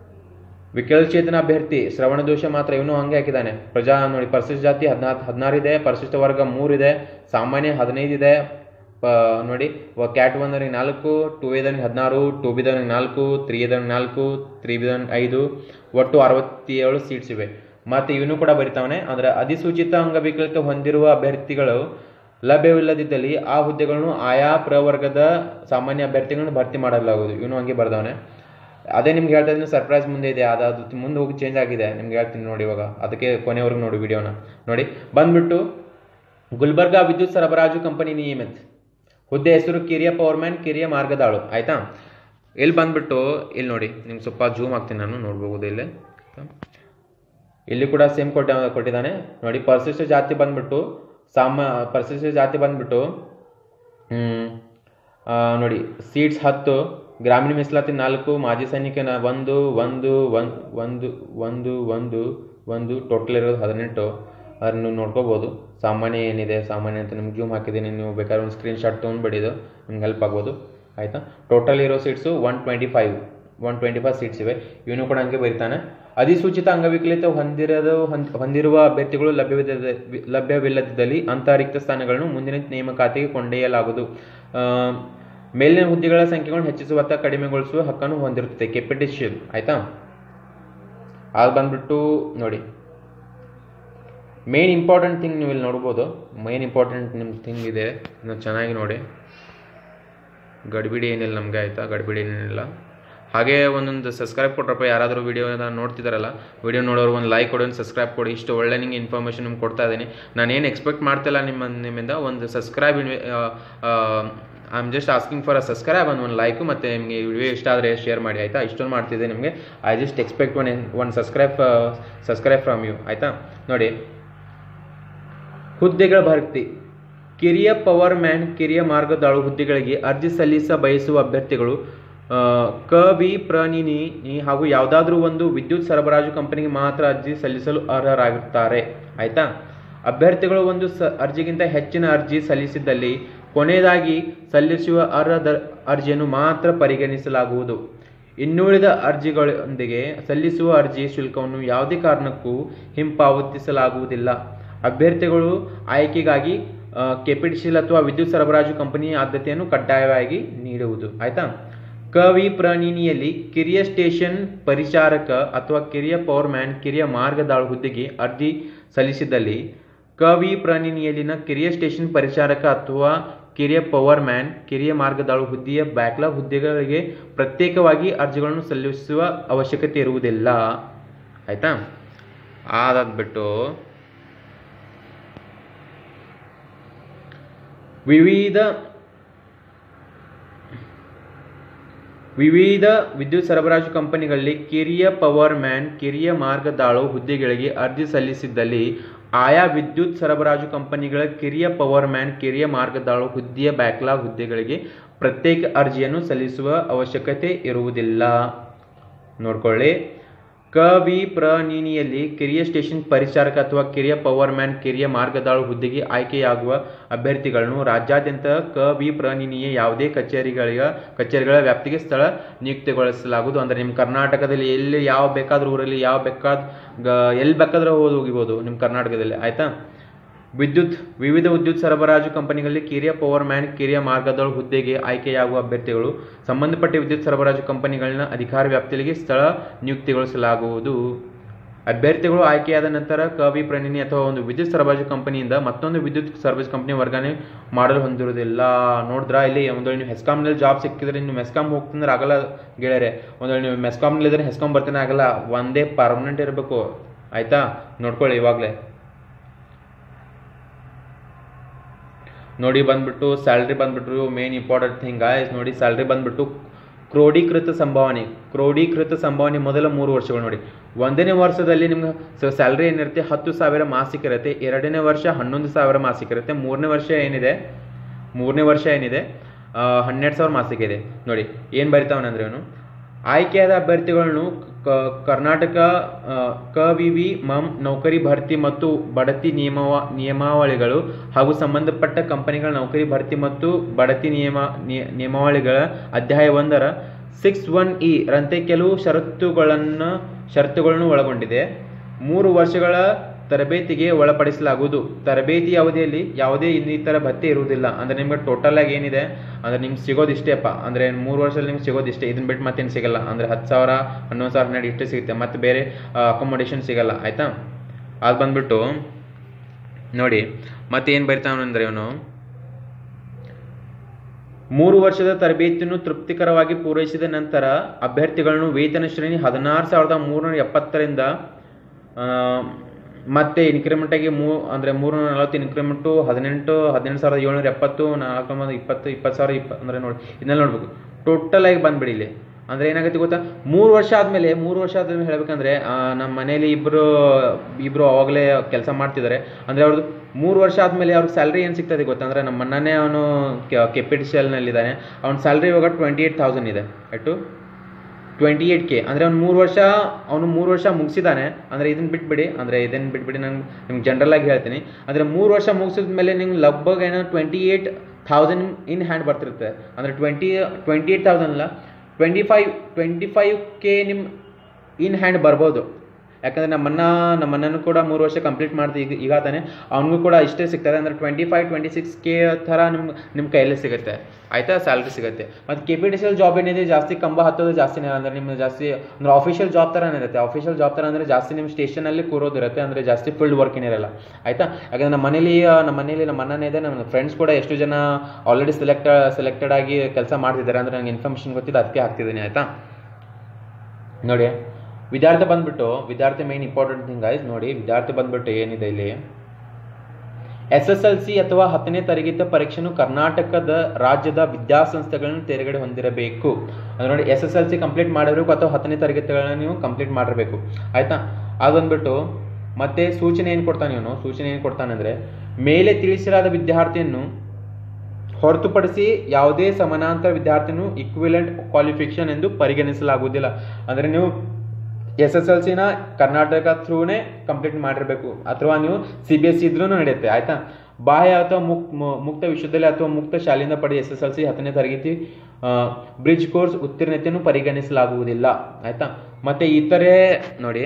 ವಿಕಲಚೇತನ ಅಭ್ಯರ್ಥಿ ಶ್ರವಣ ದೋಷ ಮಾತ್ರ ಇವನು ಹಂಗೆ ಹಾಕಿದ್ದಾನೆ ಪ್ರಜಾ ನೋಡಿ ಪರಿಶಿಷ್ಟ ಜಾತಿ ಹದಿನಾರು ಹದಿನಾರು ಇದೆ ಪರಿಶಿಷ್ಟ ವರ್ಗ ಮೂರು ಇದೆ ಸಾಮಾನ್ಯ ಹದಿನೈದು ಇದೆ ಪ ನೋಡಿ ಕ್ಯಾಟ್ ಒಂದನಿಗೆ ನಾಲ್ಕು ಟೂ ಎದನಿಗೆ ಹದಿನಾರು ಟೂ ಬಿದವನಿಗೆ ನಾಲ್ಕು ತ್ರೀ ಎದನಿಗೆ ನಾಲ್ಕು ತ್ರೀ ಬಿದವನಿಗೆ ಐದು ಒಟ್ಟು ಅರವತ್ತೇಳು ಸೀಟ್ಸ್ ಇವೆ ಮತ್ತು ಇವನು ಕೂಡ ಬರಿತಾವನೆ ಅಂದ್ರೆ ಅಧಿಸೂಚಿತ ಅಂಗವಿಕಲತೆ ಹೊಂದಿರುವ ಅಭ್ಯರ್ಥಿಗಳು ಲಭ್ಯವಿಲ್ಲದಿದ್ದಲ್ಲಿ ಆ ಹುದ್ದೆಗಳನ್ನು ಆಯಾ ಪ್ರವರ್ಗದ ಸಾಮಾನ್ಯ ಅಭ್ಯರ್ಥಿಗಳನ್ನು ಭರ್ತಿ ಮಾಡಲಾಗುವುದು ಇವನು ಹಂಗೆ ಬರ್ದವನೆ ಅದೇ ನಿಮ್ಗೆ ಹೇಳ್ತಾ ಇದ್ದೀನಿ ಸರ್ಪ್ರೈಸ್ ಮುಂದೆ ಇದೆ ಅದು ಮುಂದೆ ಹೋಗಿ ಚೇಂಜ್ ಆಗಿದೆ ನಿಮ್ಗೆ ಹೇಳ್ತೀನಿ ನೋಡಿ ಇವಾಗ ಅದಕ್ಕೆ ಕೊನೆವರೆಗೂ ನೋಡಿ ವಿಡಿಯೋನ ನೋಡಿ ಬಂದ್ಬಿಟ್ಟು ಗುಲ್ಬರ್ಗಾ ವಿದ್ಯುತ್ ಸರಬರಾಜು ಕಂಪನಿ ನಿಯಮಿತ್ ಹುದ್ದೆ ಹೆಸರು ಕಿರಿಯ ಪವರ್ಮ್ಯಾನ್ ಕಿರಿಯ ಮಾರ್ಗದಾಳು ಆಯ್ತಾ ಇಲ್ಲಿ ಬಂದ್ಬಿಟ್ಟು ಇಲ್ಲಿ ನೋಡಿ ನಿಮ್ಗೆ ಸ್ವಲ್ಪ ಜೂಮ್ ಆಗ್ತೀನಿ ನಾನು ನೋಡ್ಬೋದು ಇಲ್ಲಿ ಇಲ್ಲಿ ಕೂಡ ಸೇಮ್ ಕೊಟ್ಟ ಕೊಟ್ಟಿದ್ದಾನೆ ನೋಡಿ ಪರಿಶಿಷ್ಟ ಜಾತಿ ಬಂದ್ಬಿಟ್ಟು ಸಾಮ ಪರಿಶಿಷ್ಟ ಜಾತಿ ಬಂದ್ಬಿಟ್ಟು ಹ್ಮ್, ಆ, ನೋಡಿ ಸೀಟ್ಸ್ ಹತ್ತು ಗ್ರಾಮೀಣ ಮೀಸಲಾತಿ ನಾಲ್ಕು ಮಾಜಿ ಸೈನಿಕನ ಒಂದು ಒಂದು ಒಂದ್- ಒಂದು ಒಂದು ಒಂದು ಒಂದು ಟೋಟಲ್ ಇರೋದು ಹದಿನೆಂಟು ಅದನ್ನು ನೀವು ನೋಡ್ಕೋಬೋದು ಸಾಮಾನ್ಯ ಏನಿದೆ ಸಾಮಾನ್ಯ ಅಂತ ನಿಮ್ಗೆ ಜೂಮ್ ಹಾಕಿದ್ದೀನಿ ನೀವು ಬೇಕಾದ್ರೆ ಒಂದು ಸ್ಕ್ರೀನ್ ಶಾಟ್ ತೊಗೊಂಡ್ಬಿಡಿದು ನಿಮ್ಗೆ ಹೆಲ್ಪ್ ಆಗ್ಬೋದು ಆಯಿತಾ ಟೋಟಲ್ ಇರೋ seats one twenty five one twenty five seats ಇವೆ ಇವನು ಕೂಡ ಹಂಗೆ ಬರೀತಾನೆ ಅಧಿಸೂಚಿತ ಅಂಗವಿಕಲಿತ ಹೊಂದಿರೋದು ಹೊಂದ್- ಹೊಂದಿರುವ ಅಭ್ಯರ್ಥಿಗಳು ಲಭ್ಯವಿಲ್ಲದ ಲಭ್ಯವಿಲ್ಲದಿದ್ದಲ್ಲಿ ಅಂತಹ ರಿಕ್ತ ಸ್ಥಾನಗಳನ್ನು ಮುಂದಿನ ನೇಮಕಾತಿಗೆ ಕೊಂಡೊಯ್ಯಲಾಗುವುದು ಆ, ಮೇಲಿನ ಹುದ್ದೆಗಳ ಸಂಖ್ಯೆಗಳನ್ನು ಹೆಚ್ಚಿಸುವ ಅಥವಾ ಕಡಿಮೆಗೊಳಿಸುವ ಹಕ್ಕನ್ನು ಹೊಂದಿರುತ್ತದೆ ಕೆಪಿಟಿಷನ್ ಆಯ್ತಾ ಅದು ಬಂದ್ಬಿಟ್ಟು ನೋಡಿ ಮೇನ್ ಇಂಪಾರ್ಟೆಂಟ್ ಥಿಂಗ್ ನೀವು ಇಲ್ಲಿ ನೋಡ್ಬೋದು ಮೇನ್ ಇಂಪಾರ್ಟೆಂಟ್ ನಿಮ್ಮ ಥಿಂಗ್ ಇದೆ ನೀವು ಚೆನ್ನಾಗಿ ನೋಡಿ ಗಡಿಬಿಡಿ ಏನಿಲ್ಲ ನಮಗೆ ಆಯಿತಾ ಗಡಿಬಿಡಿ ಏನಿಲ್ಲ ಹಾಗೆ ಒಂದೊಂದು ಸಬ್ಸ್ಕ್ರೈಬ್ ಕೊಟ್ರಪ್ಪ ಯಾರಾದರೂ ವೀಡಿಯೋನ ನೋಡ್ತಿದ್ದಾರಲ್ಲ ವೀಡಿಯೋ ನೋಡೋರು ಒಂದು ಲೈಕ್ ಕೊಡಿ ಒಂದು ಸಬ್ಸ್ಕ್ರೈಬ್ ಕೊಡಿ ಇಷ್ಟು ಒಳ್ಳೆ ನಿಮಗೆ ಇನ್ಫಾರ್ಮೇಷನ್ ನಿಮ್ಗೆ ಕೊಡ್ತಾ ಇದ್ದೀನಿ ನಾನೇನು ಎಕ್ಸ್ಪೆಕ್ಟ್ ಮಾಡ್ತಿಲ್ಲ ನಿಮ್ಮ ನಿಮ್ಮಿಂದ ಒಂದು subscribe I am just asking for a subscribe ಒಂದು ಒಂದು ಲೈಕು ಮತ್ತು ನಿಮಗೆ ವಿಡಿಯೋ ಇಷ್ಟ ಆದರೆ ಶೇರ್ ಮಾಡಿ ಆಯಿತಾ ಇಷ್ಟೊಂದು ಮಾಡ್ತಿದ್ದೆ ನಿಮಗೆ I just expect one one subscribe subscribe from you ಆಯಿತಾ ನೋಡಿ ಹುದ್ದೆಗಳ ಭರ್ತಿ ಕಿರಿಯ ಪವರ್ ಮ್ಯಾನ್ ಕಿರಿಯ ಮಾರ್ಗದಾಳು ಹುದ್ದೆಗಳಿಗೆ ಅರ್ಜಿ ಸಲ್ಲಿಸ ಬಯಸುವ ಅಭ್ಯರ್ಥಿಗಳು ಆ, ಕ ವಿ ಪ್ರನಿನಿ ಹಾಗೂ ಯಾವುದಾದ್ರೂ ಒಂದು ವಿದ್ಯುತ್ ಸರಬರಾಜು ಕಂಪನಿಗೆ ಮಾತ್ರ ಅರ್ಜಿ ಸಲ್ಲಿಸಲು ಅರ್ಹರಾಗಿರ್ತಾರೆ ಆಯ್ತಾ ಅಭ್ಯರ್ಥಿಗಳು ಒಂದು ಸ ಅರ್ಜಿಗಿಂತ ಹೆಚ್ಚಿನ ಅರ್ಜಿ ಸಲ್ಲಿಸಿದ್ದಲ್ಲಿ ಕೊನೆಯದಾಗಿ ಸಲ್ಲಿಸುವ ಅರ್ಹದ ಅರ್ಜಿಯನ್ನು ಮಾತ್ರ ಪರಿಗಣಿಸಲಾಗುವುದು ಇನ್ನುಳಿದ ಅರ್ಜಿಗಳೊಂದಿಗೆ ಸಲ್ಲಿಸುವ ಅರ್ಜಿ ಶುಲ್ಕವನ್ನು ಯಾವುದೇ ಕಾರಣಕ್ಕೂ ಹಿಂಪಾವತಿಸಲಾಗುವುದಿಲ್ಲ ಅಭ್ಯರ್ಥಿಗಳು ಆಯ್ಕೆಗಾಗಿ ಆ, ಕೆಪಿಟಿಸಿಲ್ ಅಥವಾ ವಿದ್ಯುತ್ ಸರಬರಾಜು ಕಂಪನಿಯ ಆದ್ಯತೆಯನ್ನು ಕಡ್ಡಾಯವಾಗಿ ನೀಡುವುದು ಆಯ್ತಾ ಕವಿ ಪ್ರಣಿನಿಯಲ್ಲಿ ಕಿರಿಯ ಸ್ಟೇಷನ್ ಪರಿಚಾರಕ ಅಥವಾ ಕಿರಿಯ ಪವರ್ ಮ್ಯಾನ್ ಕಿರಿಯ ಮಾರ್ಗದಾಳು ಹುದ್ದೆಗೆ ಅರ್ಜಿ ಸಲ್ಲಿಸಿದಲ್ಲಿ ಕವಿ ಪ್ರಣಿನಿಯಲ್ಲಿನ ಕಿರಿಯ ಸ್ಟೇಷನ್ ಪರಿಚಾರಕ ಅಥವಾ ಕಿರಿಯ ಪವರ್ ಮ್ಯಾನ್ ಕಿರಿಯ ಮಾರ್ಗದಾಳು ಹುದ್ದೆಯ ಬ್ಯಾಕ್ಲಾಗ್ ಹುದ್ದೆಗಳಿಗೆ ಪ್ರತ್ಯೇಕವಾಗಿ ಅರ್ಜಿಗಳನ್ನು ಸಲ್ಲಿಸುವ ಅವಶ್ಯಕತೆ ಇರುವುದಿಲ್ಲ ಆಯ್ತಾ ಅದಾದ್ಬಿಟ್ಟು ವಿವಿಧ ವಿವಿಧ ವಿದ್ಯುತ್ ಸರಬರಾಜು ಕಂಪನಿಗಳಲ್ಲಿ ಕಿರಿಯ ಪವರ್ ಮ್ಯಾನ್ ಕಿರಿಯ ಮಾರ್ಗದಾಳು ಹುದ್ದೆಗಳಿಗೆ ಅರ್ಜಿ ಸಲ್ಲಿಸಿದ್ದಲ್ಲಿ ಆಯಾ ವಿದ್ಯುತ್ ಸರಬರಾಜು ಕಂಪನಿಗಳ ಕಿರಿಯ ಪವರ್ ಮ್ಯಾನ್ ಕಿರಿಯ ಮಾರ್ಗದಾಳು ಹುದ್ದೆಯ ಬ್ಯಾಕ್ಲಾಗ್ ಹುದ್ದೆಗಳಿಗೆ ಪ್ರತ್ಯೇಕ ಅರ್ಜಿಯನ್ನು ಸಲ್ಲಿಸುವ ಅವಶ್ಯಕತೆ ಇರುವುದಿಲ್ಲ ನೋಡ್ಕೊಳ್ಳಿ ಕ ವಿ ಪ್ರನಿನಿಯಲ್ಲಿ ಕಿರಿಯ ಸ್ಟೇಷನ್ ಪರಿಚಾರಕ ಅಥವಾ ಕಿರಿಯ ಪವರ್ ಮ್ಯಾನ್ ಕಿರಿಯ ಮಾರ್ಗದಾಳು ಹುದ್ದೆಗೆ ಆಯ್ಕೆಯಾಗುವ ಅಭ್ಯರ್ಥಿಗಳನ್ನು ರಾಜ್ಯಾದ್ಯಂತ ಕ ವಿ ಪ್ರನಿನಿಯ ಯಾವುದೇ ಕಚೇರಿಗಳ ಕಚೇರಿಗಳ ವ್ಯಾಪ್ತಿಗೆ ಸ್ಥಳ ನಿಯುಕ್ತಿಗೊಳಿಸಲಾಗುವುದು ಅಂದರೆ ನಿಮ್ಮ ಕರ್ನಾಟಕದಲ್ಲಿ ಎಲ್ಲಿ ಯಾವ ಬೇಕಾದ್ರೂ ಊರಲ್ಲಿ ಯಾವ ಬೇಕಾದ ಗ- ಎಲ್ಲಿ ಬೇಕಾದ್ರೂ ಹೋಗಿ ಹೋಗಿಬೋದು ನಿಮ್ಮ ಕರ್ನಾಟಕದಲ್ಲಿ ಆಯ್ತಾ ವಿದ್ಯುತ್ ವಿವಿಧ ವಿದ್ಯುತ್ ಸರಬರಾಜು ಕಂಪನಿಗಳಲ್ಲಿ ಕಿರಿಯ ಪವರ್ ಮ್ಯಾನ್ ಕಿರಿಯ ಮಾರ್ಗದಳು ಹುದ್ದೆಗೆ ಆಯ್ಕೆಯಾಗುವ ಅಭ್ಯರ್ಥಿಗಳು ಸಂಬಂಧಪಟ್ಟ ವಿದ್ಯುತ್ ಸರಬರಾಜು ಕಂಪನಿಗಳನ್ನ ಅಧಿಕಾರ ವ್ಯಾಪ್ತಿಯಲ್ಲಿ ಸ್ಥಳ ನಿಯುಕ್ತಿಗೊಳಿಸಲಾಗುವುದು ಅಭ್ಯರ್ಥಿಗಳು ಆಯ್ಕೆಯಾದ ನಂತರ ಕವಿ ಪ್ರಣಿನಿ ಅಥವಾ ಒಂದು ವಿದ್ಯುತ್ ಸರಬರಾಜು ಕಂಪನಿಯಿಂದ ಮತ್ತೊಂದು ವಿದ್ಯುತ್ ಸರ್ವಿಸ್ ಕಂಪನಿ ವರ್ಗಾವಣೆ ಮಾಡಲು ಹೊಂದಿರುವುದಿಲ್ಲ ನೋಡಿದ್ರಾ ಇಲ್ಲಿ ಒಂದು ವೇಳೆ ನೀವು ಹೆಸ್ಕಾಮ್ನಲ್ಲಿ ಜಾಬ್ ಸಿಕ್ಕಿದ್ರೆ ನೀವು ಮೆಸ್ಕಾಮ್ ಹೋಗ್ತಂದ್ರೆ ಆಗಲ್ಲ ಗೆಳೆಯರೆ ಒಂದು ವೇಳೆ ನೀವು ಮೆಸ್ಕಾಮ್ನಲ್ಲಿ ಇದ್ರೆ ಹೆಸ್ಕಾಮ್ ಬರ್ತಾನೆ ಆಗಲ್ಲ ಒಂದೇ ಪರ್ಮನೆಂಟ್ ಇರಬೇಕು ಆಯ್ತಾ ನೋಡ್ಕೊಳ್ಳಿ ಇವಾಗಲೇ ನೋಡಿ ಬಂದ್ಬಿಟ್ಟು ಸ್ಯಾಲ್ರಿ ಬಂದ್ಬಿಟ್ಟು ಮೇನ್ ಇಂಪಾರ್ಟೆಂಟ್ ಥಿಂಗ್ ಆಯ್ತು ನೋಡಿ ಸ್ಯಾಲ್ರಿ ಬಂದ್ಬಿಟ್ಟು ಕ್ರೋಢೀಕೃತ ಸಂಭಾವನೆ ಕ್ರೋಢೀಕೃತ ಸಂಭಾವನೆ ಮೊದಲ ಮೂರು ವರ್ಷಗಳು ನೋಡಿ ಒಂದನೇ ವರ್ಷದಲ್ಲಿ ನಿಮ್ಗೆ ಸ್ಯಾಲ್ರಿ ಏನಿರುತ್ತೆ ಹತ್ತು ಸಾವಿರ ಮಾಸಿಕ ಇರುತ್ತೆ ಎರಡನೇ ವರ್ಷ ಹನ್ನೊಂದು ಸಾವಿರ ಮಾಸಿಕ ಇರುತ್ತೆ ಮೂರನೇ ವರ್ಷ ಏನಿದೆ ಮೂರನೇ ವರ್ಷ ಏನಿದೆ ಆ, ಹನ್ನೆರಡು ಸಾವಿರ ಮಾಸಿಕ ಇದೆ ನೋಡಿ ಏನು ಬರಿತಾವನಂದ್ರೆ ಅವನು ಆಯ್ಕೆಯಾದ ಅಭ್ಯರ್ಥಿಗಳನ್ನು ಕ- ಕರ್ನಾಟಕ ಆ, ಕ ವಿ ವಿ ಮಂ ನೌಕರಿ ಭರ್ತಿ ಮತ್ತು ಬಡ್ತಿ ನಿಯಮವ ನಿಯಮಾವಳಿಗಳು ಹಾಗೂ ಸಂಬಂಧಪಟ್ಟ ಕಂಪನಿಗಳ ನೌಕರಿ ಭರ್ತಿ ಮತ್ತು ಬಡ್ತಿ ನಿಯಮ ನಿಯ- ನಿಯಮಾವಳಿಗಳ ಅಧ್ಯಾಯ ಒಂದರ ಸಿಕ್ಸ್ ಒನ್ ಇ ರಂತೆ ಕೆಲವು ಷರತ್ತುಗಳನ್ನು ಷರತ್ತುಗಳನ್ನು ಒಳಗೊಂಡಿದೆ ಮೂರು ವರ್ಷಗಳ ತರಬೇತಿಗೆ ಒಳಪಡಿಸಲಾಗುವುದು ತರಬೇತಿ ಅವಧಿಯಲ್ಲಿ ಯಾವುದೇ ಇನ್ನಿತರ ಭತ್ಯೆ ಇರುವುದಿಲ್ಲ ಅಂದ್ರೆ ನಿಮ್ಗೆ ಟೋಟಲ್ ಆಗಿ ಏನಿದೆ ಅಂದ್ರೆ ನಿಮ್ಗೆ ಸಿಗೋದಿಷ್ಟೇಪ್ಪ ಅಂದ್ರೆ ಮೂರು ವರ್ಷದಲ್ಲಿ ನಿಮ್ಗೆ ಸಿಗೋದಿಷ್ಟೇ ಇದನ್ನ ಬಿಟ್ಟು ಮತ್ತೇನು ಸಿಗಲ್ಲ ಅಂದ್ರೆ ಹತ್ತು ಸಾವಿರ ಹನ್ನೊಂದು ಸಾವಿರ ಹನ್ನೆರಡು ಇಷ್ಟೇ ಸಿಗುತ್ತೆ ಮತ್ತೆ ಬೇರೆ ಅಕೊಮೊಡೇಷನ್ ಸಿಗಲ್ಲ ಆಯ್ತಾ ಅದು ಬಂದ್ಬಿಟ್ಟು ನೋಡಿ ಮತ್ತೆ ಏನು ಬರಿತಾವನಂದ್ರೆ ಇವನು ಮೂರು ವರ್ಷದ ತರಬೇತಿಯನ್ನು ತೃಪ್ತಿಕರವಾಗಿ ಪೂರೈಸಿದ ನಂತರ ಅಭ್ಯರ್ಥಿಗಳನ್ನು ವೇತನ ಶ್ರೇಣಿ ಹದಿನಾರು ಸಾವಿರದ ಮೂರುನೂರ ಎಪ್ಪತ್ತರಿಂದ ಆ, ಮತ್ತೆ ಇನ್ಕ್ರಿಮೆಂಟ್ ಆಗಿ ಮೂ ಅಂದರೆ ಮೂರುನೂರ ನಲವತ್ತು ಇನ್ಕ್ರಿಮೆಂಟು ಹದಿನೆಂಟು ಹದಿನೆಂಟು ಸಾವಿರದ ಏಳ್ನೂರ ಎಪ್ಪತ್ತು ನಾಲ್ಕು ಒಂಬತ್ತು ಇಪ್ಪತ್ತು ಇಪ್ಪತ್ತು ಸಾವಿರ ಇಪ್ಪ ಅಂದರೆ ನೋಡಿ ಇದನ್ನೆಲ್ಲ ನೋಡ್ಬೇಕು ಟೋಟಲ್ ಆಗಿ ಬಂದ್ಬಿಡಿ ಇಲ್ಲಿ ಅಂದರೆ ಏನಾಗುತ್ತೆ ಗೊತ್ತಾ ಮೂರು ವರ್ಷ ಆದಮೇಲೆ ಮೂರು ವರ್ಷ ಆದ್ಮೇಲೆ ಹೇಳ್ಬೇಕಂದ್ರೆ ಆ, ನಮ್ಮ ಮನೇಲಿ ಇಬ್ಬರು ಇಬ್ಬರು ಅವಾಗಲೇ ಕೆಲಸ ಮಾಡ್ತಿದ್ದಾರೆ ಅಂದರೆ ಅವ್ರದ್ದು ಮೂರು ವರ್ಷ ಆದಮೇಲೆ ಅವ್ರಿಗೆ ಸ್ಯಾಲ್ರಿ ಏನು ಸಿಗ್ತದೆ ಗೊತ್ತಾ ಅಂದರೆ ನಮ್ಮ ಅಣ್ಣನೇ ಅವನು ಕೆಪಿಟಿಷಲ್ನಲ್ಲಿದ್ದಾನೆ ಅವ್ನ ಸ್ಯಾಲ್ರಿ ಇವಾಗ ಟ್ವೆಂಟಿ ಏಯ್ಟ್ ತೌಸಂಡ್ ಇದೆ ಎಷ್ಟು ಟ್ವೆಂಟಿ ಏಯ್ಟ್ ಕೆ ಅಂದರೆ ಅವ್ನು ಮೂರು ವರ್ಷ ಅವನು ಮೂರು ವರ್ಷ ಮುಗಿಸಿದಾನೆ ಅಂದರೆ ಇದನ್ನು ಬಿಟ್ಬಿಡಿ ಅಂದರೆ ಇದನ್ನು ಬಿಟ್ಬಿಡಿ ನಂಗೆ ನಿಮ್ಗೆ ಜನರಲ್ ಆಗಿ ಹೇಳ್ತೀನಿ ಅಂದರೆ ಮೂರು ವರ್ಷ ಮುಗಿಸಿದ ಮೇಲೆ ನಿಮ್ಗೆ ಲಗ್ಭಗ್ ಏನೋ twenty eight thousand in hand ಬರ್ತಿರುತ್ತೆ ಅಂದರೆ ಟ್ವೆಂಟಿ ಟ್ವೆಂಟಿ ಏಯ್ಟ್ ತೌಸಂಡ್ ಅಲ್ಲ twenty five twenty five K ನಿಮ್ಮ ಇನ್ ಹ್ಯಾಂಡ್ ಬರ್ಬೋದು ಯಾಕಂದರೆ ನಮ್ಮನ್ನ ನಮ್ಮಣ್ಣನೂ ಕೂಡ ಮೂರು ವರ್ಷ ಕಂಪ್ಲೀಟ್ ಮಾಡ್ತಿ ಈಗ ಈಗ ತಾನೆ ಅವನಿಗೂ ಕೂಡ ಇಷ್ಟೇ ಸಿಗ್ತದೆ ಅಂದರೆ twenty five twenty six K ಥರ ನಿಮ್ಮ ನಿಮ್ಮ ಕೈಯಲ್ಲಿ ಸಿಗುತ್ತೆ ಆಯಿತಾ ಸ್ಯಾಲ್ರಿ ಸಿಗುತ್ತೆ ಮತ್ತು K P T C L job ಏನಿದೆ ಜಾಸ್ತಿ ಕಂಬ ಹತ್ತೋದು ಜಾಸ್ತಿನೇ ಅಂದರೆ ನಿಮ್ಗೆ ಜಾಸ್ತಿ ಅಂದ್ರೆ ಆಫಿಷಿಯಲ್ ಜಾಬ್ ಥರನೇ ಇರುತ್ತೆ ಆಫಿಷಿಯಲ್ ಜಾಬ್ ಥರ ಅಂದರೆ ಜಾಸ್ತಿ ನಿಮ್ಮ ಸ್ಟೇಷನಲ್ಲಿ ಕೂರೋದಿರುತ್ತೆ ಅಂದರೆ ಜಾಸ್ತಿ ಫೀಲ್ಡ್ ವರ್ಕ್ ಏನಿರಲ್ಲ ಆಯಿತಾ ಯಾಕಂದರೆ ನಮ್ಮ ಮನೇಲಿ ನಮ್ಮ ಮನೇಲಿ ನಮ್ಮ ಅಣ್ಣನೇ ಇದೆ ನಮ್ಮ ಫ್ರೆಂಡ್ಸ್ ಕೂಡ ಎಷ್ಟು ಜನ ಆಲ್ರೆಡಿ ಸೆಲೆಕ್ಟ್ ಸೆಲೆಕ್ಟೆಡ್ ಆಗಿ ಕೆಲಸ ಮಾಡ್ತಿದ್ದಾರೆ ಅಂದರೆ ನಂಗೆ ಇನ್ಫಾರ್ಮೇಷನ್ ಗೊತ್ತಿದೆ ಅದಕ್ಕೆ ಹಾಕ್ತಿದ್ದೀನಿ ಆಯಿತಾ ನೋಡಿ ವಿದ್ಯಾರ್ಥಿ ಬಂದ್ಬಿಟ್ಟು ವಿದ್ಯಾರ್ಥಿ ಮೇನ್ ಇಂಪಾರ್ಟೆಂಟ್ ಥಿಂಗ್ ಆಯ್ತು ನೋಡಿ ವಿದ್ಯಾರ್ಥಿ ಬಂದ್ಬಿಟ್ಟು ಏನಿದೆ ಇಲ್ಲಿ ಎಸ್ ಎಸ್ ಎಲ್ ಸಿ ಅಥವಾ ಹತ್ತನೇ ತರಗತಿ ಪರೀಕ್ಷೆಯನ್ನು ಕರ್ನಾಟಕದ ರಾಜ್ಯದ ವಿದ್ಯಾಸಂಸ್ಥೆಗಳನ್ನು ತೆರೆಗಡೆ ಹೊಂದಿರಬೇಕು ಅಂದ್ರೆ ನೋಡಿ S S L C complete ಮಾಡಿರಬೇಕು ಅಥವಾ ಹತ್ತನೇ ತರಗತಿಗಳನ್ನ ನೀವು ಕಂಪ್ಲೀಟ್ ಮಾಡಿರಬೇಕು ಆಯ್ತಾ ಅದು ಬಂದ್ಬಿಟ್ಟು ಮತ್ತೆ ಸೂಚನೆ ಏನು ಕೊಡ್ತಾನೆ ಇವನು ಸೂಚನೆ ಏನು ಕೊಡ್ತಾನೆ ಅಂದರೆ ಮೇಲೆ ತಿಳಿಸಿರಾದ ವಿದ್ಯಾರ್ಥಿಯನ್ನು ಹೊರತುಪಡಿಸಿ ಯಾವುದೇ ಸಮಾನಾಂತರ ವಿದ್ಯಾರ್ಥಿಯನ್ನು ಇಕ್ವಿಲೆಂಟ್ ಕ್ವಾಲಿಫಿಕೇಷನ್ ಎಂದು ಪರಿಗಣಿಸಲಾಗುವುದಿಲ್ಲ ಅಂದರೆ ನೀವು ಎಸ್ ಎಸ್ ಎಲ್ ಸಿನ ಕರ್ನಾಟಕ ಥ್ರೂನೇ ಕಂಪ್ಲೀಟ್ ಮಾಡಿರಬೇಕು ಅಥವಾ ನೀವು ಸಿ ಬಿ ಎಸ್ ಸಿ ಇದ್ರೂ ನಡೆಯುತ್ತೆ ಆಯ್ತಾ ಬಾಹ್ಯ ಅಥವಾ ಮುಕ್ ಮು- ಮುಕ್ತ ವಿಶ್ವವಿದ್ಯಾಲಯ ಅಥವಾ ಮುಕ್ತ ಶಾಲೆಯಿಂದ ಪಡೆದ ಎಸ್ ಎಸ್ ಎಲ್ ಸಿ ಹತ್ತನೇ ತರಗತಿ ಬ್ರಿಡ್ಜ್ ಕೋರ್ಸ್ ಉತ್ತೀರ್ಣತೆಯನ್ನು ಪರಿಗಣಿಸಲಾಗುವುದಿಲ್ಲ ಆಯ್ತಾ ಮತ್ತೆ ಇತರೆ ನೋಡಿ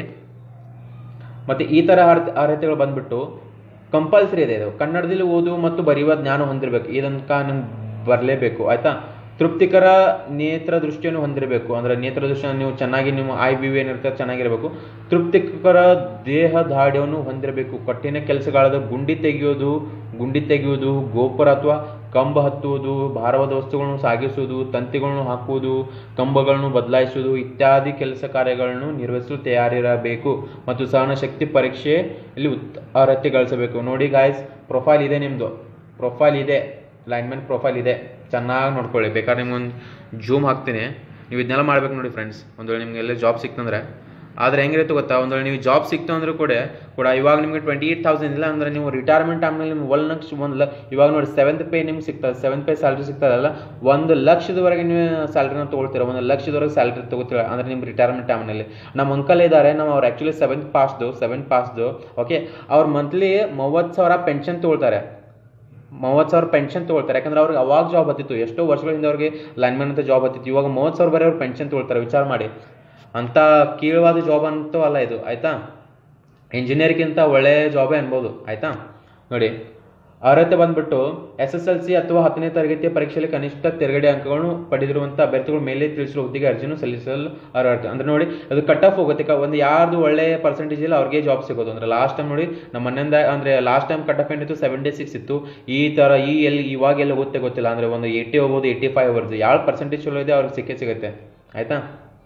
ಮತ್ತೆ ಈ ಥರ ಅರ್ಹ ಅರ್ಹತೆಗಳು ಬಂದ್ಬಿಟ್ಟು ಕಂಪಲ್ಸರಿ ಇದೆ ಇದು ಕನ್ನಡದಲ್ಲಿ ಓದು ಮತ್ತು ಬರೆಯುವ ಜ್ಞಾನ ಹೊಂದಿರಬೇಕು ಇದನ್ಕ ನಿಮ್ಗೆ ಬರಲೇಬೇಕು ಆಯ್ತಾ ತೃಪ್ತಿಕರ ನೇತ್ರ ದೃಷ್ಟಿಯನ್ನು ಹೊಂದಿರಬೇಕು ಅಂದ್ರೆ ನೇತ್ರ ದೃಷ್ಟಿಯನ್ನು ನೀವು ಚೆನ್ನಾಗಿ ನೀವು ಐ ಬಿ ವಿ ಏನಿರುತ್ತೆ ಚೆನ್ನಾಗಿರಬೇಕು ತೃಪ್ತಿಕರ ದೇಹ ದಾಢ್ಯವನ್ನು ಹೊಂದಿರಬೇಕು ಕಠಿಣ ಕೆಲಸಗಳಾದ ಗುಂಡಿ ತೆಗೆಯೋದು ಗುಂಡಿ ತೆಗೆಯುವುದು ಗೋಪುರ ಅಥವಾ ಕಂಬ ಹತ್ತುವುದು ಭಾರವಾದ ವಸ್ತುಗಳನ್ನು ಸಾಗಿಸುವುದು ತಂತಿಗಳನ್ನು ಹಾಕುವುದು ಕಂಬಗಳನ್ನು ಬದಲಾಯಿಸುವುದು ಇತ್ಯಾದಿ ಕೆಲಸ ಕಾರ್ಯಗಳನ್ನು ನಿರ್ವಹಿಸಲು ತಯಾರಿರಬೇಕು ಮತ್ತು ಸಹನಶಕ್ತಿ ಪರೀಕ್ಷೆಯಲ್ಲಿ ಉತ್ ಅರ್ಹತೆ ಗಳಿಸಬೇಕು ನೋಡಿ ಗಾಯ್ಸ್ ಪ್ರೊಫೈಲ್ ಇದೆ ನಿಮ್ಮದು ಪ್ರೊಫೈಲ್ ಇದೆ ಲೈನ್ಮೆನ್ ಪ್ರೊಫೈಲ್ ಇದೆ ಚೆನ್ನಾಗಿ ನೋಡ್ಕೊಳ್ಳಿ ಬೇಕಾದ್ರೆ ನಿಮ್ಗೊಂದು ಜೂಮ್ ಹಾಕ್ತೀನಿ ನೀವು ಇದನ್ನೆಲ್ಲ ಮಾಡ್ಬೇಕು ನೋಡಿ ಫ್ರೆಂಡ್ಸ್ ಒಂದು ವೇಳೆ ನಿಮ್ಗೆ ಎಲ್ಲ ಜಾಬ್ ಸಿಕ್ತಂದ್ರೆ ಆದರೆ ಹೆಂಗಿರುತ್ತೆ ಗೊತ್ತಾ ಒಂದು ವೇಳೆ ನೀವು ಜಾಬ್ ಸಿಕ್ತು ಅಂದ್ರೂ ಕೂಡ ಕೂಡ ಇವಾಗ ನಿಮಗೆ ಟ್ವೆಂಟಿ ಏಯ್ಟ್ ತೌಸಂಡ್ ಇಲ್ಲ ಅಂದ್ರೆ ನೀವು ರಿಟೈರ್ಮೆಂಟ್ ಟೈಮ್ನಲ್ಲಿ ನಿಮ್ಗೆ ಒಂದು ಲಕ್ಷ ಒಂದು ಲ ಇವಾಗ ನೋಡಿ ಸೆವೆಂತ್ ಪೇ ನಿಮ್ಗೆ ಸಿಗ್ತದೆ ಸೆವೆಂತ್ ಪೇ ಸ್ಯಾಲ್ರಿ ಸಿಗ್ತದಲ್ಲ ಒಂದು ಲಕ್ಷದವರೆಗೆ ನೀವು ಸ್ಯಾಲ್ರಿನ ತೊಗೊಳ್ತೀರ ಒಂದು ಲಕ್ಷದವರೆಗೆ ಸ್ಯಾಲ್ರಿ ತೊಗೋತೀರ ಅಂದರೆ ನಿಮ್ಮ ರಿಟೈರ್ಮೆಂಟ್ ಟೈಮ್ನಲ್ಲಿ ನಮ್ಮ ಅಂಕಲ್ ಇದ್ದಾರೆ ನಾವು ಅವ್ರು ಆ್ಯಕ್ಚುಲಿ ಸೆವೆಂತ್ ಪಾಸ್ದು ಸೆವೆಂತ್ ಪಾಸ್ದು ಓಕೆ ಅವ್ರು ಮಂತ್ಲಿ ಮೂವತ್ತು ಸಾವಿರ ಪೆನ್ಷನ್ ತೊಗೊಳ್ತಾರೆ ಮೂವತ್ತು ಸಾವಿರ ಪೆನ್ಷನ್ ತೊಗೊಳ್ತಾರೆ ಯಾಕಂದ್ರೆ ಅವ್ರಿಗೆ ಅವಾಗ ಜಾಬ್ ಹತ್ತಿತ್ತು ಎಷ್ಟೋ ವರ್ಷಗಳ ಹಿಂದೆ ಅವ್ರಿಗೆ ಲೈನ್ಮನ್ ಅಂತ ಜಾಬ್ ಹತ್ತಿತ್ತು ಇವಾಗ ಮೂವತ್ತು ಸಾವಿರ ಬರೀ ಅವ್ರು ಪೆನ್ಷನ್ ತೊಗೊಳ್ತಾರೆ ವಿಚಾರ ಮಾಡಿ ಅಂಥ ಕೀಳವಾದ ಜಾಬ್ ಅಂತೂ ಅಲ್ಲ ಇದು ಆಯ್ತಾ ಇಂಜಿನಿಯರ್ಗಿಂತ ಒಳ್ಳೆಯ ಜಾಬೇ ಅನ್ಬೋದು ಆಯ್ತಾ ನೋಡಿ ಅರ್ಹತೆ ಬಂದ್ಬಿಟ್ಟು ಎಸ್ ಎಸ್ ಎಲ್ ಸಿ ಅಥವಾ ಹತ್ತನೇ ತರಗತಿಯ ಪರೀಕ್ಷೆಯಲ್ಲಿ ಕನಿಷ್ಠ ತೆರಗಡೆ ಅಂಕಗಳನ್ನು ಪಡೆದಿರುವಂಥ ಅಭ್ಯರ್ಥಿಗಳು ಮೇಲೆ ತಿಳಿಸಿರುವ ಹುದ್ದೆಗೆ ಅರ್ಜಿಯನ್ನು ಸಲ್ಲಿಸಲು ಅರ್ಹತೆ ಅಂದ್ರೆ ನೋಡಿ ಅದು ಕಟ್ ಆಫ್ ಹೋಗುತ್ತೆ ಕ- ಒಂದು ಯಾರ್ದು ಒಳ್ಳೆಯ ಪರ್ಸೆಂಟೇಜ್ ಇಲ್ಲ ಅವ್ರಿಗೆ ಜಾಬ್ ಸಿಗೋದು ಅಂದ್ರೆ ಲಾಸ್ಟ್ ಟೈಮ್ ನೋಡಿ ನಮ್ಮ ಮನೆಯಿಂದ ಅಂದ್ರೆ ಲಾಸ್ಟ್ ಟೈಮ್ ಕಟ್ ಆಫ್ ಏನಿತ್ತು ಸೆವೆಂಟಿ ಸಿಕ್ಸ್ ಇತ್ತು ಈ ಥರ ಈ ಎಲ್ಲಿ ಇವಾಗ ಎಲ್ಲ ಓದ್ತೆ ಗೊತ್ತಿಲ್ಲ ಅಂದ್ರೆ ಒಂದು ಏಯ್ಟಿ ಹೋಗ್ಬೋದು ಏಯ್ಟಿ ಫೈವ್ ಬರ್ದು ಯಾವ ಪರ್ಸೆಂಟೇಜ್ ಚಲೋ ಇದೆ ಅವ್ರಿಗೆ ಸಿಕ್ಕೇ ಸಿಗುತ್ತೆ ಆಯ್ತಾ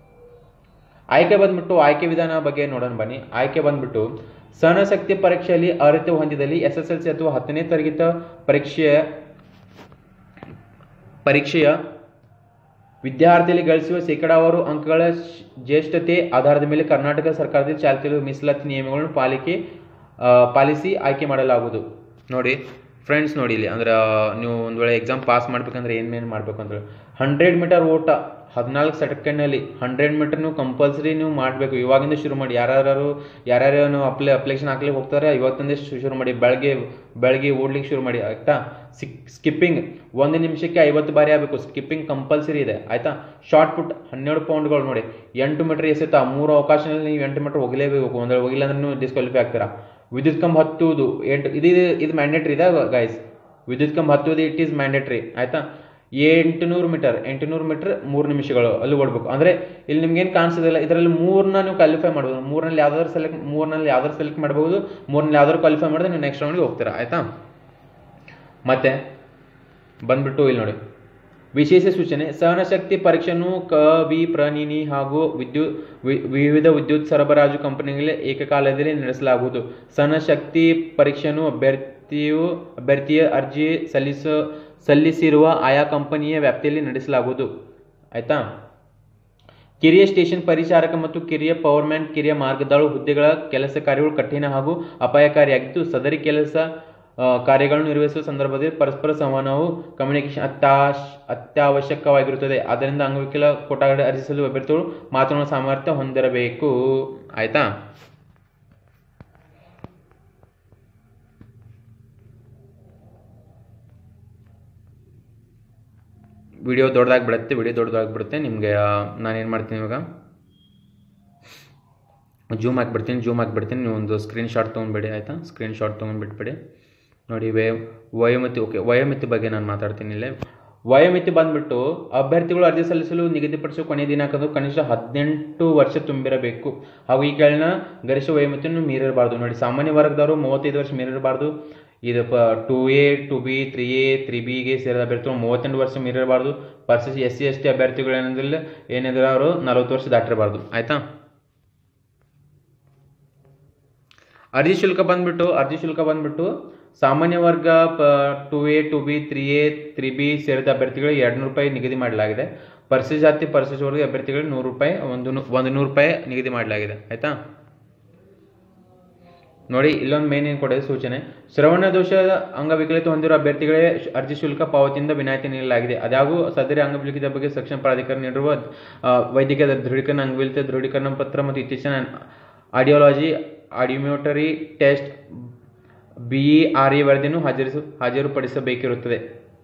ಆಯ್ಕೆ ಬಂದ್ಬಿಟ್ಟು ಆಯ್ಕೆ ವಿಧಾನ ಬಗ್ಗೆ ನೋಡೋಣ ಬನ್ನಿ ಆಯ್ಕೆ ಬಂದ್ಬಿಟ್ಟು ಸಹನಶಕ್ತಿ ಪರೀಕ್ಷೆಯಲ್ಲಿ ಅರ್ಹತೆ ಹೊಂದಿದಲ್ಲಿ ಎಸ್ ಎಸ್ ಎಲ್ ಸಿ ಅಥವಾ ಹತ್ತನೇ ತರಗತಿ ಪರೀಕ್ಷೆಯ ಪರೀಕ್ಷೆಯ ವಿದ್ಯಾರ್ಥಿಯಲ್ಲಿ ಗಳಿಸುವ ಶೇಕಡಾವಾರು ಅಂಕಗಳ ಶ್- ಜ್ಯೇಷ್ಠತೆ ಆಧಾರದ ಮೇಲೆ ಕರ್ನಾಟಕ ಸರ್ಕಾರದ ಚಾಲ್ತಿಯಲ್ಲಿ ಮೀಸಲಾತಿ ನಿಯಮಗಳನ್ನು ಪಾಲಿಕೆ ಆ, ಪಾಲಿಸಿ ಆಯ್ಕೆ ಮಾಡಲಾಗುವುದು ನೋಡಿ ಫ್ರೆಂಡ್ಸ್ ನೋಡಿ ಇಲ್ಲಿ ಅಂದ್ರೆ ಆ, ನೀವು ಒಂದು ವೇಳೆ ಎಕ್ಸಾಮ್ ಪಾಸ್ ಮಾಡ್ಬೇಕಂದ್ರೆ ಏನೇನು ಮಾಡ್ಬೇಕು ಅಂದ್ರೆ ಹಂಡ್ರೆಡ್ ಮೀಟರ್ ಓಟ ಹದಿನಾಲ್ಕು ಸೆಕೆಂಡ್ನಲ್ಲಿ ಹಂಡ್ರೆಡ್ ಮೀಟರ್ ನೀವು ಕಂಪಲ್ಸರಿ ನೀವು ಮಾಡಬೇಕು ಇವಾಗಿಂದ ಶುರು ಮಾಡಿ ಯಾರ್ಯಾರು ಯಾರ್ಯಾರು ನೀವು ಅಪ್ಲೈ ಅಪ್ಲಿಕೇಶನ್ ಹಾಕ್ಲಿಕ್ಕೆ ಹೋಗ್ತಾರೆ ಇವತ್ತಿಂದ ಶು- ಶುರು ಮಾಡಿ ಬೆಳಗ್ಗೆ ಬೆಳಗ್ಗೆ ಓಡ್ಲಿಕ್ಕೆ ಶುರು ಮಾಡಿ ಆಯ್ತಾ ಸಿಕ್ ಸ್ಕಿಪ್ಪಿಂಗ್ ಒಂದು ನಿಮಿಷಕ್ಕೆ ಐವತ್ತು ಬಾರಿ ಆಗಬೇಕು ಸ್ಕಿಪ್ಪಿಂಗ್ ಕಂಪಲ್ಸರಿ ಇದೆ ಆಯ್ತಾ ಶಾರ್ಟ್ ಪುಟ್ ಹನ್ನೆರಡು ಪೌಂಡ್ಗಳು ನೋಡಿ ಎಂಟು ಮೀಟರ್ ಎಸೆತಾ ಮೂರು ಅವಕಾಶದಲ್ಲಿ ನೀವು ಎಂಟು ಮೀಟರ್ ಹೋಗಲೇಬೇಕು ಒಂದು ಹೋಗಿಲ್ಲ ಅಂದ್ರೆ ನೀವು ಡಿಸ್ಕ್ವಾಲಿಫೈ ಆಗ್ತೀರಾ ವಿದ್ಯುತ್ ಕಂಬ ಹತ್ತುವುದು ಎಂಟು ಇದು ಇದು ಮ್ಯಾಂಡೇಟ್ರಿ ಇದೆ ಗೈಸ್ ವಿದ್ಯುತ್ ಕಂಬ ಹತ್ತುವುದು ಇಟ್ ಈಸ್ ಮ್ಯಾಂಡೇಟ್ರಿ ಆಯ್ತಾ ಎಂಟುನೂರು ಮೀಟರ್ ಎಂಟುನೂರು ಮೀಟರ್ ಮೂರು ನಿಮಿಷಗಳು ಅಲ್ಲಿ ಓಡಬೇಕು ಅಂದರೆ ಇಲ್ಲಿ ನಿಮ್ಗೆ ಏನು ಕಾಣಿಸೋದಿಲ್ಲ ಇದರಲ್ಲಿ ಮೂರನ್ನ ನೀವು ಕ್ವಾಲಿಫೈ ಮಾಡ್ಬೋದು ಮೂರನಲ್ಲಿ ಯಾವ್ದಾದ್ರು ಸೆಲೆಕ್ಟ್ ಮೂರನಲ್ಲಿ ಯಾವ್ದಾದ್ರು ಸೆಲೆಕ್ಟ್ ಮಾಡ್ಬೋದು ಮೂರನಲ್ಲಿ ಯಾವ್ದಾದ್ರು ಕ್ವಾಲಿಫೈ ಮಾಡಿದ್ರೆ ನೀವು ನೆಕ್ಸ್ಟ್ ರೌಂಡ್ಗೆ ಹೋಗ್ತೀರಾ ಆಯ್ತಾ ಮತ್ತೆ ಬಂದ್ಬಿಟ್ಟು ಇಲ್ಲಿ ನೋಡಿ ವಿಶೇಷ ಸೂಚನೆ ಸಹನಶಕ್ತಿ ಪರೀಕ್ಷೆಯನ್ನು ಕ ವಿ ಪ್ರನಿನಿ ಹಾಗೂ ವಿದ್ಯುತ್ ವಿ- ವಿವಿಧ ವಿದ್ಯುತ್ ಸರಬರಾಜು ಕಂಪನಿಗಳಲ್ಲಿ ಏಕಕಾಲದಲ್ಲಿ ನಡೆಸಲಾಗುವುದು ಸಹನಶಕ್ತಿ ಪರೀಕ್ಷೆಯನ್ನು ಅಭ್ಯರ್ಥಿಯು ಅಭ್ಯರ್ಥಿಯ ಅರ್ಜಿ ಸಲ್ಲಿಸ ಸಲ್ಲಿಸಿರುವ ಆಯಾ ಕಂಪನಿಯ ವ್ಯಾಪ್ತಿಯಲ್ಲಿ ನಡೆಸಲಾಗುವುದು ಆಯ್ತಾ ಕಿರಿಯ ಸ್ಟೇಷನ್ ಪರಿಚಾರಕ ಮತ್ತು ಕಿರಿಯ ಪವರ್ಮ್ಯಾನ್ ಕಿರಿಯ ಮಾರ್ಗದಾಳು ಹುದ್ದೆಗಳ ಕೆಲಸ ಕಾರ್ಯಗಳು ಕಠಿಣ ಹಾಗೂ ಅಪಾಯಕಾರಿಯಾಗಿದ್ದು ಸದರಿ ಕೆಲಸ ಆ, ಕಾರ್ಯಗಳನ್ನು ನಿರ್ವಹಿಸುವ ಸಂದರ್ಭದಲ್ಲಿ ಪರಸ್ಪರ ಸಂವಹನವು ಕಮ್ಯುನಿಕೇಶನ್ ಅತ್ಯಾಶ್ ಅತ್ಯವಶ್ಯಕವಾಗಿರುತ್ತದೆ ಆದ್ದರಿಂದ ಅಂಗವಿಕಲ ಕೋಟಾಗಡೆ ಅರ್ಜಿಸಲು ಅಭ್ಯರ್ಥಿಗಳು ಮಾತನಾಡುವ ಸಾಮರ್ಥ್ಯ ಹೊಂದಿರಬೇಕು ಆಯ್ತಾ ವಿಡಿಯೋ ದೊಡ್ಡದಾಗಿ ಬಿಡುತ್ತೆ ವಿಡಿಯೋ ದೊಡ್ಡದಾಗಿ ಬಿಡುತ್ತೆ ನಿಮಗೆ ನಾನೇನು ಮಾಡ್ತೀನಿ ಇವಾಗ ಜೂಮ್ ಹಾಕ್ಬಿಡ್ತೀನಿ ಜೂಮ್ ಹಾಕ್ಬಿಡ್ತೀನಿ ನೀವು ಒಂದು ಸ್ಕ್ರೀನ್ ಶಾಟ್ ತೊಗೊಂಡ್ಬಿಡಿ ಆಯಿತಾ ಸ್ಕ್ರೀನ್ ಶಾಟ್ ತೊಗೊಂಡ್ಬಿಟ್ಬಿಡಿ ನೋಡಿ ವಯ ವಯೋಮಿತಿ ಓಕೆ ವಯೋಮಿತಿ ಬಗ್ಗೆ ನಾನು ಮಾತಾಡ್ತೀನಿ ಇಲ್ಲೇ ವಯೋಮಿತಿ ಬಂದ್ಬಿಟ್ಟು ಅಭ್ಯರ್ಥಿಗಳು ಅರ್ಜಿ ಸಲ್ಲಿಸಲು ನಿಗದಿಪಡಿಸುವ ಕೊನೆಯ ದಿನಾಂಕದ ಕನಿಷ್ಠ ಹದಿನೆಂಟು ವರ್ಷ ತುಂಬಿರಬೇಕು ಹಾಗೂ ಈ ಕೆಳಗಿನ ಗರಿಷ್ಠ ವಯೋಮಿತಿಯನ್ನು ಮೀರಿರಬಾರ್ದು ನೋಡಿ ಸಾಮಾನ್ಯ ವರ್ಗದವರು ಮೂವತ್ತೈದು ವರ್ಷ ಮೀರಿರಬಾರ್ದು ಇದು ಪ two A two B three A three ಬಿಗೆ ಸೇರಿದ ಅಭ್ಯರ್ಥಿಗಳು ಮೂವತ್ತೆಂಟು ವರ್ಷ ಮೀರಿರಬಾರ್ದು ಪರ್ಸಸ್ ಎಸ್ ಸಿ ಎಸ್ ಟಿ ಅಭ್ಯರ್ಥಿಗಳು ಏನಿದ್ರೆ ಏನಿದ್ರೆ ಅವರು ನಲವತ್ತು ವರ್ಷ ದಾಟಿರಬಾರ್ದು ಆಯಿತಾ ಅರ್ಜಿ ಶುಲ್ಕ ಬಂದ್ಬಿಟ್ಟು ಅರ್ಜಿ ಶುಲ್ಕ ಬಂದ್ಬಿಟ್ಟು ಸಾಮಾನ್ಯ ವರ್ಗ ಪ two A two B three A three B ಸೇರಿದ ಅಭ್ಯರ್ಥಿಗಳಿಗೆ ಎರಡು ನೂರು ರೂಪಾಯಿ ನಿಗದಿ ಮಾಡಲಾಗಿದೆ ಪರಿಶಿಷ್ಟ ಜಾತಿ ಪರಿಶಿಷ್ಟ ವರ್ಗ ಅಭ್ಯರ್ಥಿಗಳಿಗೆ ನೂರು ರೂಪಾಯಿ ಒಂದು ನೂ- ಒಂದು ನೂರು ರೂಪಾಯಿ ನಿಗದಿ ಮಾಡಲಾಗಿದೆ ಆಯಿತಾ ನೋಡಿ ಇಲ್ಲೊಂದು ಮೇನ್ ಏನು ಕೊಡೋದು ಸೂಚನೆ ಶ್ರವಣ ದೋಷದ ಅಂಗವಿಕಲತೆ ಹೊಂದಿರುವ ಅಭ್ಯರ್ಥಿಗಳಿಗೆ ಶ್- ಅರ್ಜಿ ಶುಲ್ಕ ಪಾವತಿಯಿಂದ ವಿನಾಯಿತಿ ನೀಡಲಾಗಿದೆ ಅದಾಗೂ ಸದರಿ ಅಂಗವಿಕಲತೆ ಬಗ್ಗೆ ಸಕ್ಷಮ ಪ್ರಾಧಿಕಾರ ನೀಡಿರುವ ಆ, ವೈದ್ಯಕೀಯ ದೃಢೀಕರಣ ಅಂಗವಿಕಲತೆ ದೃಢೀಕರಣ ಪತ್ರ ಮತ್ತು ಇತ್ತೀಚಿನ audiology audiometry test B E R E ವರದಿಯನ್ನು ಹಾಜರಿಸು ಹಾಜರುಪಡಿಸಬೇಕಿರುತ್ತದೆ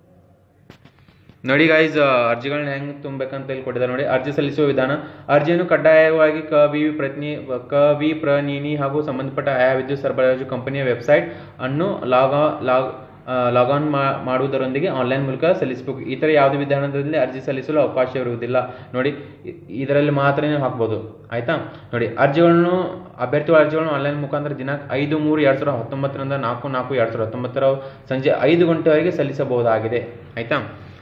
ನೋಡಿ ಗೈಸ್ ಅರ್ಜಿಗಳನ್ನ ಹೆಂಗೆ ತುಂಬಬೇಕಂತ ಇಲ್ಲಿ ಕೊಟ್ಟಿದ್ದಾರೆ ನೋಡಿ ಅರ್ಜಿ ಸಲ್ಲಿಸುವ ವಿಧಾನ ಅರ್ಜಿಯನ್ನು ಕಡ್ಡಾಯವಾಗಿ ಕ ವಿ ಪ್ರತಿನಿ ಕ ವಿ ಪ್ರನಿನಿ ಹಾಗೂ ಸಂಬಂಧಪಟ್ಟ ಆಯಾ ವಿದ್ಯುತ್ ಸರಬರಾಜು ಕಂಪನಿಯ ವೆಬ್ಸೈಟ್ ಅನ್ನು ಲಾಗ್ ಲಾಗ್ ಲಾಗ್ ಆನ್ ಮಾಡುವುದರೊಂದಿಗೆ ಆನ್ಲೈನ್ ಮೂಲಕ ಸಲ್ಲಿಸಬೇಕು ಈ ಥರ ಯಾವುದೇ ವಿಧಾನದಲ್ಲಿ ಅರ್ಜಿ ಸಲ್ಲಿಸಲು ಅವಕಾಶ ಇರುವುದಿಲ್ಲ ನೋಡಿ ಇ- ಇದರಲ್ಲಿ ಮಾತ್ರ ನೀವು ಹಾಕ್ಬೋದು ಆಯ್ತಾ ನೋಡಿ ಅರ್ಜಿಗಳನ್ನು ಅಭ್ಯರ್ಥಿಗಳ ಅರ್ಜಿಗಳನ್ನು ಆನ್ಲೈನ್ ಮುಖಾಂತರ ದಿನಾಂಕ ಐದು ಮೂರು ಎರಡು ಸಾವಿರದ ಹತ್ತೊಂಬತ್ತರಿಂದ ನಾಲ್ಕು ನಾಲ್ಕು ಎರಡು ಸಾವಿರದ ಹತ್ತೊಂಬತ್ತರ ಸಂಜೆ ಐದು ಗಂಟೆವರೆಗೆ ಸಲ್ಲಿಸಬಹುದಾಗಿದೆ ಆಯ್ತಾ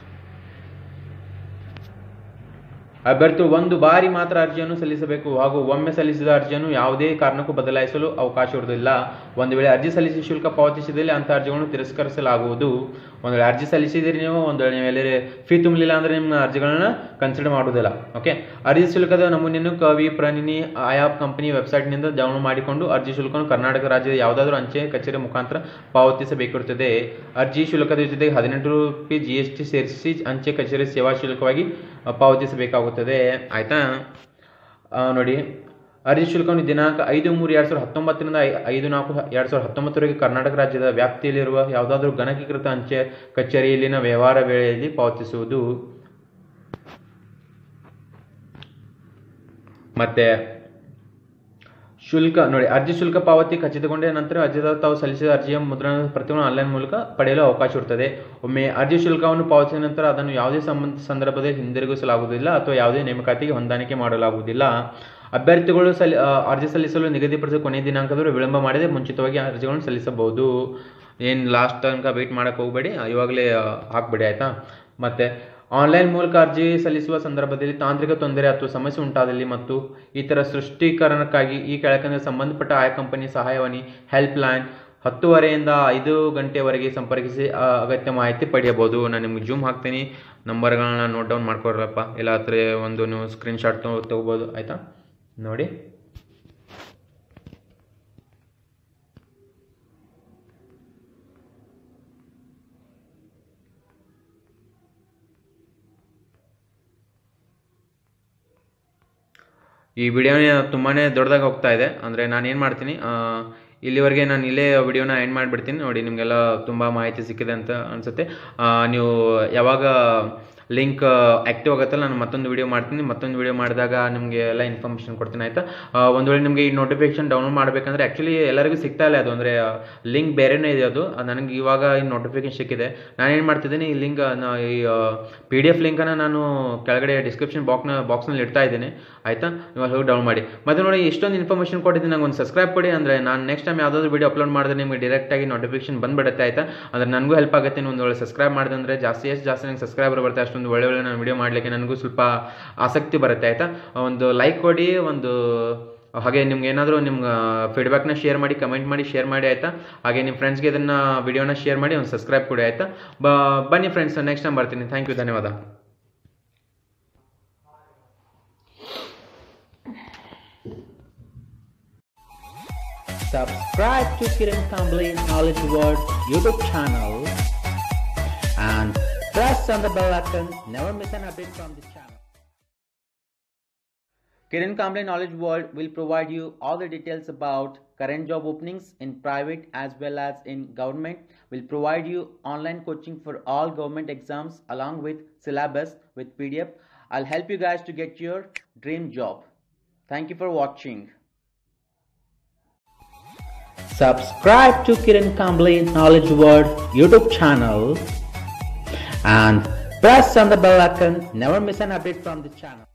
ಅಭ್ಯರ್ಥಿ ಒಂದು ಬಾರಿ ಮಾತ್ರ ಅರ್ಜಿಯನ್ನು ಸಲ್ಲಿಸಬೇಕು ಹಾಗೂ ಒಮ್ಮೆ ಸಲ್ಲಿಸಿದ ಅರ್ಜಿಯನ್ನು ಯಾವುದೇ ಕಾರಣಕ್ಕೂ ಬದಲಾಯಿಸಲು ಅವಕಾಶವಿರುವುದಿಲ್ಲ ಒಂದು ವೇಳೆ ಅರ್ಜಿ ಸಲ್ಲಿಸಿ ಶುಲ್ಕ ಪಾವತಿಸಿದಲ್ಲಿ ಅಂಥ ಅರ್ಜಿಗಳನ್ನು ತಿರಸ್ಕರಿಸಲಾಗುವುದು ಒಂದು ವೇಳೆ ಅರ್ಜಿ ಸಲ್ಲಿಸಿದ್ರೆ ನೀವು ಒಂದು ವೇಳೆ ನೀವು ಎಲ್ಲೇ ಫೀ ತುಂಬಲಿಲ್ಲ ಅಂದರೆ ನಿಮ್ಮ ಅರ್ಜಿಗಳನ್ನ ಕನ್ಸಿಡರ್ ಮಾಡುವುದಿಲ್ಲ ಓಕೆ ಅರ್ಜಿ ಶುಲ್ಕದ ನಮೂನೆಯನ್ನು ಕವಿ ಪ್ರಣಿನಿ ಆಯಾ ಕಂಪನಿ ವೆಬ್ಸೈಟ್ನಿಂದ ಡೌನ್ಲೋಡ್ ಮಾಡಿಕೊಂಡು ಅರ್ಜಿ ಶುಲ್ಕವನ್ನು ಕರ್ನಾಟಕ ರಾಜ್ಯದ ಯಾವುದಾದ್ರೂ ಅಂಚೆ ಕಚೇರಿ ಮುಖಾಂತರ ಪಾವತಿಸಬೇಕಿರುತ್ತದೆ ಅರ್ಜಿ ಶುಲ್ಕದ ಜೊತೆಗೆ ಹದಿನೆಂಟು ರೂಪಾಯಿ ಜಿ ಎಸ್ ಟಿ ಸೇರಿಸಿ ಅಂಚೆ ಕಚೇರಿ ಸೇವಾ ಶುಲ್ಕವಾಗಿ ಆ, ಪಾವತಿಸಬೇಕಾಗುತ್ತದೆ ಆಯಿತಾ ನೋಡಿ ಅರ್ಜಿ ಶುಲ್ಕವನ್ನು ದಿನಾಂಕ ಐದು ಮೂರು ಎರಡು ಸಾವಿರದ ಹತ್ತೊಂಬತ್ತರಿಂದ ಐ- ಐದು ನಾಲ್ಕು ಎರಡು ಸಾವಿರದ ಹತ್ತೊಂಬತ್ತರವರೆಗೆ ಕರ್ನಾಟಕ ರಾಜ್ಯದ ವ್ಯಾಪ್ತಿಯಲ್ಲಿರುವ ಯಾವುದಾದ್ರೂ ಗಣಕೀಕೃತ ಅಂಚೆ ಕಚೇರಿಯಲ್ಲಿನ ವ್ಯವಹಾರ ವೇಳೆಯಲ್ಲಿ ಪಾವತಿಸುವುದು ಮತ್ತೆ ಶುಲ್ಕ ನೋಡಿ ಅರ್ಜಿ ಶುಲ್ಕ ಪಾವತಿ ಖಚಿತಗೊಂಡ ನಂತರ ಅರ್ಜಿದಾರ ತಾವು ಸಲ್ಲಿಸಿದ ಅರ್ಜಿಯ ಮುದ್ರಣ ಪ್ರತಿಗಳನ್ನು ಆನ್ಲೈನ್ ಮೂಲಕ ಪಡೆಯಲು ಅವಕಾಶ ಇರುತ್ತದೆ ಒಮ್ಮೆ ಅರ್ಜಿ ಶುಲ್ಕವನ್ನು ಪಾವತಿಸಿದ ನಂತರ ಅದನ್ನು ಯಾವುದೇ ಸಂಬಂಧ ಸಂದರ್ಭದಲ್ಲಿ ಹಿಂದಿರುಗಿಸಲಾಗುವುದಿಲ್ಲ ಅಥವಾ ಯಾವುದೇ ನೇಮಕಾತಿಗೆ ಹೊಂದಾಣಿಕೆ ಮಾಡಲಾಗುವುದಿಲ್ಲ ಅಭ್ಯರ್ಥಿಗಳು ಸಲ್ಲಿ ಆ, ಅರ್ಜಿ ಸಲ್ಲಿಸಲು ನಿಗದಿಪಡಿಸಿದ ಕೊನೆಯ ದಿನಾಂಕದವರೆಗೆ ವಿಳಂಬ ಮಾಡದೆ ಮುಂಚಿತವಾಗಿ ಅರ್ಜಿಗಳನ್ನು ಸಲ್ಲಿಸಬಹುದು ಏನು ಲಾಸ್ಟ್ ತನಕ ವೆಯ್ಟ್ ಮಾಡಕ್ಕೆ ಹೋಗಬೇಡಿ ಇವಾಗಲೇ ಹಾಕ್ಬಿಡಿ ಆಯಿತಾ ಮತ್ತು ಆನ್ಲೈನ್ ಮೂಲಕ ಅರ್ಜಿ ಸಲ್ಲಿಸುವ ಸಂದರ್ಭದಲ್ಲಿ ತಾಂತ್ರಿಕ ತೊಂದರೆ ಅಥವಾ ಸಮಸ್ಯೆ ಉಂಟಾದಲ್ಲಿ ಮತ್ತು ಇತರ ಸೃಷ್ಟೀಕರಣಕ್ಕಾಗಿ ಈ ಕೆಳಕಂಡ ಸಂಬಂಧಪಟ್ಟ ಆಯಾ ಕಂಪನಿ ಸಹಾಯವಾಣಿ ಹೆಲ್ಪ್ ಲೈನ್ ಹತ್ತುವರೆಯಿಂದ ಐದು ಗಂಟೆವರೆಗೆ ಸಂಪರ್ಕಿಸಿ ಆ, ಅಗತ್ಯ ಮಾಹಿತಿ ಪಡೆಯಬಹುದು ನಾನು ನಿಮ್ಗೆ ಜೂಮ್ ಹಾಕ್ತೀನಿ ನಂಬರ್ಗಳನ್ನ ನೋಟ್ ಡೌನ್ ಮಾಡ್ಕೊಡ್ರಪ್ಪ ಇಲ್ಲ ಹತ್ರ ಒಂದು ನೀವು ಸ್ಕ್ರೀನ್ಶಾಟ್ ತೊಗೋಬೋದು ಆಯಿತಾ ನೋಡಿ ಈ ವಿಡಿಯೋನ ತುಂಬಾ ದೊಡ್ಡದಾಗಿ ಹೋಗ್ತಾ ಇದೆ ಅಂದರೆ ನಾನು ಏನು ಮಾಡ್ತೀನಿ ಆ, ಇಲ್ಲಿವರೆಗೆ ನಾನು ಇಲ್ಲೇ ವಿಡಿಯೋನ ಎಂಡ್ ಮಾಡಿಬಿಡ್ತೀನಿ ನೋಡಿ ನಿಮಗೆಲ್ಲ ತುಂಬ ಮಾಹಿತಿ ಸಿಕ್ಕಿದೆ ಅಂತ ಅನಿಸುತ್ತೆ ನೀವು ಯಾವಾಗ ಲಿಂಕ್ ಆ್ಯಕ್ಟಿವ್ ಆಗುತ್ತಲ್ಲ ನಾನು ಮತ್ತೊಂದು ವಿಡಿಯೋ ಮಾಡ್ತೀನಿ ಮತ್ತೊಂದು ವಿಡಿಯೋ ಮಾಡಿದಾಗ ನಿಮಗೆ ಎಲ್ಲ ಇನ್ಫಾರ್ಮೇಷನ್ ಕೊಡ್ತೀನಿ ಆಯಿತಾ ಒಂದು ವೇಳೆ ನಿಮಗೆ ಈ ನೋಟಿಫಿಕೇಶನ್ ಡೌನ್ಲೋಡ್ ಮಾಡಬೇಕಂದ್ರೆ ಆ್ಯಕ್ಚುಲಿ ಎಲ್ಲರಿಗೂ ಸಿಗ್ತಾ ಇಲ್ಲ ಅದು ಅಂದರೆ ಲಿಂಕ್ ಬೇರೆನೇ ಇದೆ ಅದು ಅದು ನನಗೆ ಇವಾಗ ಈ ನೋಟಿಫಿಕೇಶನ್ ಸಿಕ್ಕಿದೆ ನಾನೇನು ಮಾಡ್ತಿದ್ದೀನಿ ಈ ಲಿಂಕ್ ಈ ಪಿ ಡಿ ಎಫ್ ಲಿಂಕನ್ನು ನಾನು ಕೆಳಗಡೆ ಡಿಸ್ಕ್ರಿಪ್ಷನ್ ಬಾಕ್ನ ಬಾಕ್ಸ್ನಲ್ಲಿ ಇಡ್ತಾ ಇದ್ದೀನಿ ಆಯಿತಾ ನೀವು ಅಲ್ಲಿ ಹೋಗಿ ಡೌನ್ ಮಾಡಿ ಮತ್ತು ನೋಡಿ ಇಷ್ಟೊಂದು ಇನ್ಫಾರ್ಮೇಷನ್ ಕೊಟ್ಟಿದ್ದೀನಿ ನಂಗೆ ಒಂದು ಸಬ್ಸ್ಕ್ರೈಬ್ ಕೊಡಿ ಅಂದರೆ ನಾನು ನೆಕ್ಸ್ಟ್ ಟೈಮ್ ಯಾವುದಾದ್ರು ವಿಡಿಯೋ ಅಪ್ಲೋಡ್ ಮಾಡಿದ್ರೆ ನಿಮಗೆ ಡೈರೆಕ್ಟಾಗಿ ನೋಟಿಫಿಕೇಶನ್ ಬಂದ್ಬಿಡುತ್ತೆ ಆಯಿತಾ ಅಂದರೆ ನನಗೂ ಹೆಲ್ಪ್ ಆಗುತ್ತೆ ನೀವು ಒಂದು ಒಳ್ಳೆ ಸಬ್ಸ್ಕ್ರೈಬ್ ಮಾಡಿದೆ ಅಂದರೆ ಜಾಸ್ತಿ ಎಷ್ಟು ಜಾಸ್ತಿ ನಂಗೆ ಸಬ್ಸ್ಕ್ರೈಬರ್ ಬರುತ್ತೆ ಅಷ್ಟೊಂದು ಒಳ್ಳೆ ಒಳ್ಳೆ ನಾನು ವಿಡಿಯೋ ಮಾಡಲಿಕ್ಕೆ ನನಗೂ ಸ್ವಲ್ಪ ಆಸಕ್ತಿ ಬರುತ್ತೆ ಆಯಿತಾ ಒಂದು ಲೈಕ್ ಕೊಡಿ ಒಂದು ಹಾಗೆ ನಿಮ್ಗೆ ಏನಾದರೂ ನಿಮ್ಗೆ ಫೀಡ್ಬ್ಯಾಕ್ನ ಶೇರ್ ಮಾಡಿ ಕಮೆಂಟ್ ಮಾಡಿ ಶೇರ್ ಮಾಡಿ ಆಯಿತಾ ಹಾಗೆ ನಿಮ್ಮ ಫ್ರೆಂಡ್ಸ್ಗೆ ಇದನ್ನು ವಿಡಿಯೋನ ಶೇರ್ ಮಾಡಿ ಒಂದು ಸಬ್ಸ್ಕ್ರೈಬ್ ಕೊಡಿ ಆಯಿತಾ ಬ ಬನ್ನಿ ಫ್ರೆಂಡ್ಸ್ ನೆಕ್ಸ್ಟ್ ಟೈಮ್ ಬರ್ತೀನಿ ಥ್ಯಾಂಕ್ ಯು ಧನ್ಯವಾದ Subscribe to Kiran Kambli Knowledge World YouTube channel and press on the bell icon. Never miss an update from this channel. Kiran Kambli Knowledge World will provide you all the details about current job openings in private as well as in government. Will provide you online coaching for all government exams along with syllabus with PDF. I'll help you guys to get your dream job. Thank you for watching. Subscribe to Kiran Kambli Knowledge World YouTube channel and press on the bell icon. Never miss an update from the channel.